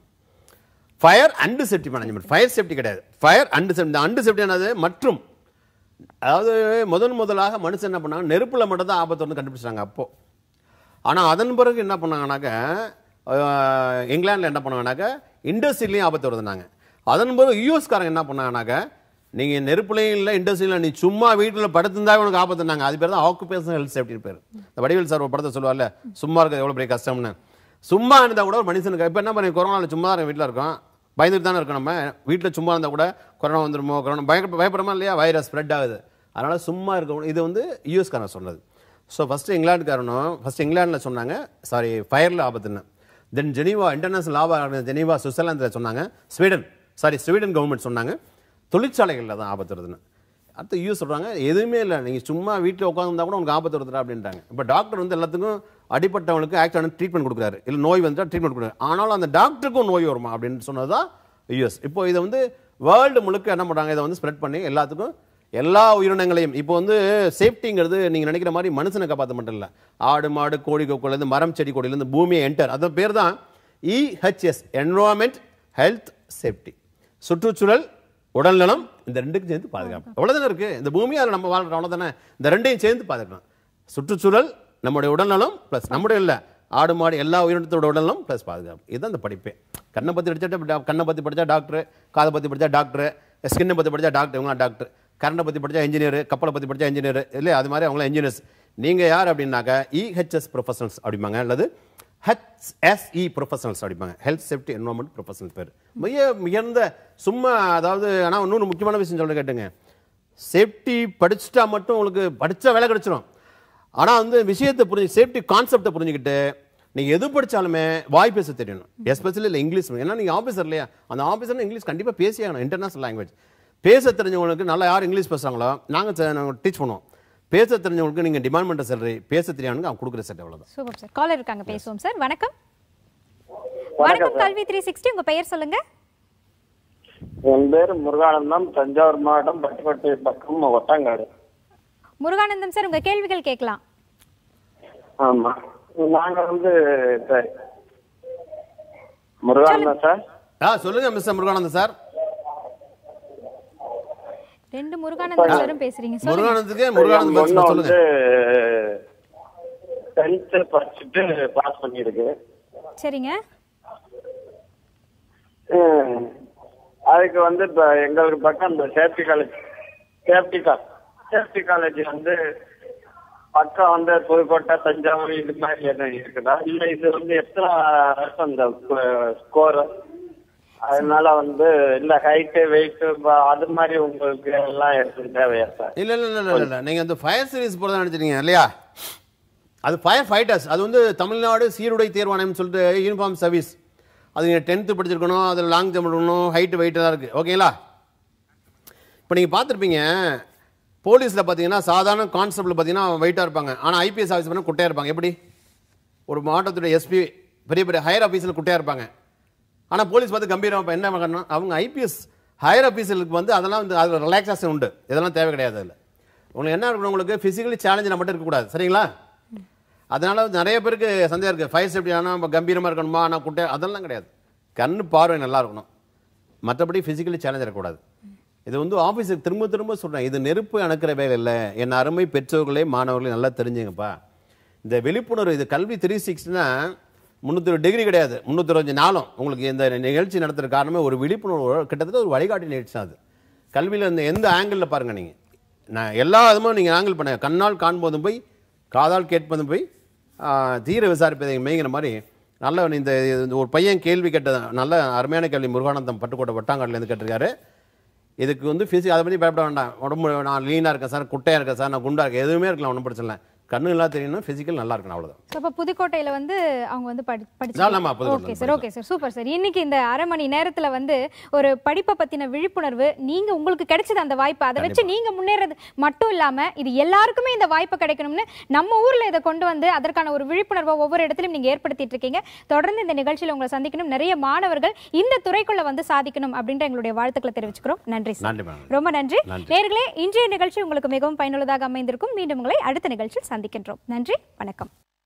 fire and safety management fire safety கிடையாது ஃபயர் அண்டு சேஃப்டி இந்த அண்டு சேஃப்டி என்னது மற்றும் அதாவது முதன் முதலாக மனுஷன் என்ன பண்ணாங்க நெருப்புல மட்டும் தான் ஆபத்து வந்து கண்டுபிடிச்சாங்க அப்போ ஆனால் அதன் பிறகு என்ன பண்ணாங்கனாக்க அஹ், இங்கிலாந்துல என்ன பண்ணாங்கனாக்க இண்டஸ்ட்ரியிலையும் ஆபத்து வருதுனாங்க அதன் பிறகு யூஎஸ்காரங்க என்ன பண்ணாங்கனாக்க நீங்க நெருப்புலையும் இல்லை இண்டஸ்ட்ரியில் நீ சும்மா வீட்டில் படுத்திருந்தா உனக்கு ஆபத்துனாங்க அது பேர் தான் ஆக்குபேஷன் ஹெல்த் சேஃப்டி பேர் இந்த வடிவேல் சார் ஒரு படத்தை சொல்லுவார்ல சும்மா இருக்கிறது எவ்வளோ பெரிய கஷ்டம்னு சும்மா இருந்தால் கூட ஒரு மனுஷனுக்கு இப்போ என்ன பண்ணி கொரோனாவில் சும்மா தான் வீட்டில் இருக்கோம் பயந்துட்டு தானே இருக்கோம் நம்ம வீட்டில் சும்மா இருந்தால் கூட கொரோனா வந்துருமோ கொரோனா பய பயப்படுறோமா இல்லையா வைரஸ் ஸ்ப்ரெட் ஆகுது அதனால சும்மா இருக்க இது வந்து யூஎஸ்காரன் சொன்னது ஸோ ஃபஸ்ட்டு இங்கிலாந்துக்காரனும் ஃபஸ்ட் இங்கிலாந்தில் சொன்னாங்க சாரி ஃபயரில் ஆபத்துன்னு தென் ஜெனீவா இன்டர்நேஷனல் லாபா ஜெனீவா சுவிட்சர்லாந்தில் சொன்னாங்க ஸ்வீடன் சாரி ஸ்வீடன் கவர்மெண்ட் சொன்னாங்க தொழிற்சாலைகளில் தான் ஆபத்து வருதுன்னு அடுத்து யூஸ் சொல்கிறாங்க எதுவுமே இல்லை நீங்கள் சும்மா வீட்டில் உட்காந்துருந்தா கூட உங்களுக்கு ஆபத்து வருதுடா அப்படின்ட்டாங்க இப்போ டாக்டர் வந்து எல்லாத்துக்கும் அடிப்பட்டவங்களுக்கு ஆக்சுவலான ட்ரீட்மெண்ட் கொடுக்குறாரு இல்லை நோய் வந்துட்டா ட்ரீட்மெண்ட் கொடுக்குறாரு ஆனாலும் அந்த டாக்டருக்கும் நோய் வருமா அப்படின்னு சொன்னது தான் யூஎஸ் இப்போ இதை வந்து வேர்ல்டு முழுக்க என்ன பண்ணுறாங்க இதை வந்து ஸ்ப்ரெட் பண்ணி எல்லாத்துக்கும் எல்லா உயிரினங்களையும் இப்போ வந்து சேஃப்டிங்கிறது நீங்கள் நினைக்கிற மாதிரி மனுஷனை காப்பாற்ற மட்டும் இல்லை ஆடு மாடு கோழி கொக்குலேருந்து மரம் செடி கொடியிலேருந்து பூமியை என்டர் அதன் பேர் தான் இஹெச்எஸ் என்வரான்மெண்ட் ஹெல்த் சேஃப்டி சுற்றுச்சூழல் உடல்நலம் இந்த ரெண்டுக்கும் சேர்ந்து பாதுகாப்பு அவ்வளோதானே இருக்கு இந்த பூமி அதில் நம்ம வாழ்றோம் அவ்வளோதானே இந்த ரெண்டையும் சேர்ந்து பாதுகாக்கணும் சுற்றுச்சூழல் நம்முடைய உடல்நலம் ப்ளஸ் நம்முடைய இல்லை ஆடு மாடு எல்லா உயிரினத்தோட உடல்நலம் ப்ளஸ் பாதுகாப்பு இதுதான் இந்த படிப்பே கண்ணை பற்றி படிச்சா கண்ணை பற்றி படித்தா டாக்டர் காதை பற்றி படித்தா டாக்டர் ஸ்கின்னை பற்றி படித்தா டாக்டர் இவங்களாம் டாக்டர் கரண்டை பற்றி படித்தா இன்ஜினியர் கப்பலை பற்றி படித்தா இன்ஜினியர் இல்லை அது மாதிரி அவங்களாம் இன்ஜினியர்ஸ் நீங்கள் யார் அப்படின்னாக்கா இஹெச்எஸ் ப்ரொஃபஷனல்ஸ் அப்படிம்பாங்க அல்லது ஹெச்எஸ்இ ப்ரொஃபஷனல்ஸ் அப்படிம்பாங்க ஹெல்த் சேஃப்டி என்வரன்மெண்ட் ப்ரொஃபஷனல் பேர் மிக உயர்ந்த சும்மா அதாவது ஆனால் இன்னொன்று முக்கியமான விஷயம் சொல்ல கேட்டுங்க சேஃப்டி படிச்சுட்டா மட்டும் உங்களுக்கு படிச்சா வேலை கிடைச்சிரும் ஆனால் வந்து விஷயத்தை புரிஞ்சு சேஃப்டி கான்செப்டை புரிஞ்சுக்கிட்டு நீங்கள் எது படிச்சாலுமே வாய் பேச தெரியணும் எஸ்பெஷலி இல்லை இங்கிலீஷ் ஏன்னா நீங்கள் ஆஃபீஸர் இல்லையா அந்த ஆஃபீஸர் இங்கிலீஷ் கண்டிப்பாக பேசி ஆகணும் இன்டர்நேஷனல் லாங்குவேஜ் பேச தெரிஞ்சவங்களுக்கு நல்லா யார் இங்கிலீஷ் பேசுகிறாங்களோ நாங்கள் டீச் பண்ணுவோம் பேச தெரிஞ்சவங்களுக்கு நீங்கள் டிமாண்ட் பண்ணுற சேலரி பேச தெரியாதுங்க அவங்க கொடுக்குற செட் அவ்வளோதான் சூப்பர் சார் காலர் இருக்காங்க பேசுவோம் சார் வணக்கம் வணக்கம் கல்வி த்ரீ சிக்ஸ்டி உங்க பெயர் சொல்லுங்க என் பேர் முருகானந்தம் தஞ்சாவூர் மாவட்டம் பட்டுக்கோட்டை பக்கம் ஒட்டாங்காடு முருகானந்தம் சார் உங்க கேள்விகள் கேட்கலாம் ஆமா நாங்க வந்து இப்ப முருகானந்தம் சார் ஆ சொல்லுங்க மிஸ்டர் முருகானந்தன் சார் ரெண்டு முருகானந்தம் சாரும் பேசுறீங்க சொல்லுங்க முருகானந்துக்கு என் முருகானந்தம் பொண்ணு பதில் சொல்லுங்க வந்து டென்த்து படிச்சுட்டு பாஸ் பண்ணிருக்கு சரிங்க ஹம், அதுக்கு வந்து இப்ப எங்களுக்கு பக்கம் இந்த safety college safety call safety college வந்து பக்கம் வந்து புதுக்கோட்டை தஞ்சாவூர் இது மாதிரி எதுவும் இருக்குதா இல்ல இது வந்து எத்தனை வருஷம் இந்த ஸ்கோர் அதனால வந்து இல்ல ஹைட்டு வெயிட் அது மாதிரி உங்களுக்கு எல்லாம் எடுத்து தேவையா சார் இல்ல இல்ல இல்ல இல்ல, இல்ல நீங்க அந்த ஃபயர் சர்வீஸ் போறதா நினைச்சிருக்கீங்க இல்லையா அது ஃபயர் ஃபைட்டர்ஸ் அது வந்து தமிழ்நாடு சீருடை தேர்வாணையம் சொல்லிட்டு யூனிஃபார்ம் சர்வீஸ் அது நீங்கள் டென்த்து படிச்சிருக்கணும் அதில் லாங் ஜம்ப் இருக்கணும் ஹைட்டு வெயிட்டெல்லாம் இருக்குது ஓகேங்களா இப்போ நீங்கள் பார்த்துருப்பீங்க போலீஸில் பார்த்தீங்கன்னா சாதாரண கான்ஸ்டபிள் பார்த்தீங்கன்னா வெயிட்டாக இருப்பாங்க ஆனால் ஐபிஎஸ் ஆஃபீஸ் பண்ண குட்டையாக இருப்பாங்க எப்படி ஒரு மாவட்டத்துடைய எஸ்பி பெரிய பெரிய ஹையர் ஆஃபீஸில் குட்டையாக இருப்பாங்க ஆனால் போலீஸ் பார்த்து கம்பீரம் இப்ப என்ன பண்ணணும் அவங்க ஐபிஎஸ் ஹையர் ஆஃபீஸருக்கு வந்து அதெல்லாம் வந்து அது ரிலாக்ஸேஷன் உண்டு இதெல்லாம் தேவை கிடையாது அதில் உங்களுக்கு என்ன இருக்கணும் உங்களுக்கு ஃபிசிக்கலி சேலஞ்சில் மட்டும் இருக்கக்கூடாது சரிங்களா அதனால வந்து நிறைய பேருக்கு சந்தேகம் இருக்குது ஃபயர் சேஃப்டி ஆனால் நம்ம கம்பீரமாக இருக்கணுமா ஆனால் குட்டை அதெல்லாம் கிடையாது கண்ணு பார்வை நல்லா இருக்கணும் மற்றபடி ஃபிசிக்கலி சேலஞ்ச் இருக்கக்கூடாது இது வந்து ஆஃபீஸுக்கு திரும்ப திரும்ப சொல்கிறேன் இது நெருப்பு அணைக்கிற வேலை இல்லை என் அருமை பெற்றோர்களே மாணவர்களே நல்லா தெரிஞ்சுங்கப்பா இந்த விழிப்புணர்வு இது கல்வி த்ரீ சிக்ஸ்டினா முந்நூற்றி டிகிரி கிடையாது முந்நூற்றி நாளும் உங்களுக்கு இந்த நிகழ்ச்சி நடத்துகிற காரணமே ஒரு விழிப்புணர்வு கிட்டத்தட்ட ஒரு வழிகாட்டி நிகழ்ச்சி தான் அது கல்வியில் இந்த எந்த ஆங்கிளில் பாருங்கள் நீங்கள் நான் எல்லா இதுவும் நீங்கள் ஆங்கிள் பண்ண கண்ணால் காண்பதும் போய் காதால் கேட்பதும் போய் ஆ, தீர விசாரிப்பதை மெய்ங்கிற மாதிரி நல்ல இந்த இது ஒரு பையன் கேள்வி கேட்ட நல்ல அருமையான கேள்வி முருகானந்தம் பட்டுக்கோட்டை வட்டாங்காட்டிலேருந்து கேட்டிருக்காரு இதுக்கு வந்து ஃபிசி அதை பற்றி பயப்பட வேண்டாம் உடம்பு நான் லீனாக இருக்கேன் சார் குட்டையாக இருக்கேன் சார் நான் குண்டா இருக்கேன் எதுவுமே இருக்கலாம் ஒன்றும் பிரச்சனை இல்லை கண்ணு எல்லாம் தெரியணும் ஃபிசிக்கல் நல்லா இருக்கணும் அவ்வளோதான் So, அப்ப புதுக்கோட்டையில வந்து அவங்க வந்து படி ஆமாம், படிச்சு புதுக்கோட்டையில okay sir okay sir super sir இன்னைக்கு இந்த அரை மணி நேரத்துல வந்து ஒரு படிப்பை பத்தின விழிப்புணர்வு நீங்க உங்களுக்கு கிடைச்சது அந்த வாய்ப்பு அதை வச்சு நீங்க முன்னேறது மட்டும் இல்லாம இது எல்லாருக்குமே இந்த வாய்ப்பு கிடைக்கணும்னு நம்ம ஊர்ல இதை கொண்டு வந்து அதற்கான ஒரு விழிப்புணர்வை ஒவ்வொரு இடத்துலயும் நீங்க ஏற்படுத்திட்டு இருக்கீங்க தொடர்ந்து இந்த நிகழ்ச்சியில உங்களை சந்திக்கணும் நிறைய மாணவர்கள் இந்த துறைக்குள்ள வந்து சாதிக்கணும் அப்படின்ற எங்களுடைய வாழ்த்துக்களை தெரிவிச்சுக்கிறோம் நன்றி சார் நன்றி மேடம் ரொம்ப நன்றி நன்றி. நேர்களே இன்றைய நிகழ்ச்சி உங்களுக்கு மிகவும் பயனுள்ளதாக அமைந்திருக்கும் மீண்டும் உங்களை அடுத்த நிகழ்ச்சியில் சந்திக்கின்றோம் நன்றி வணக்கம்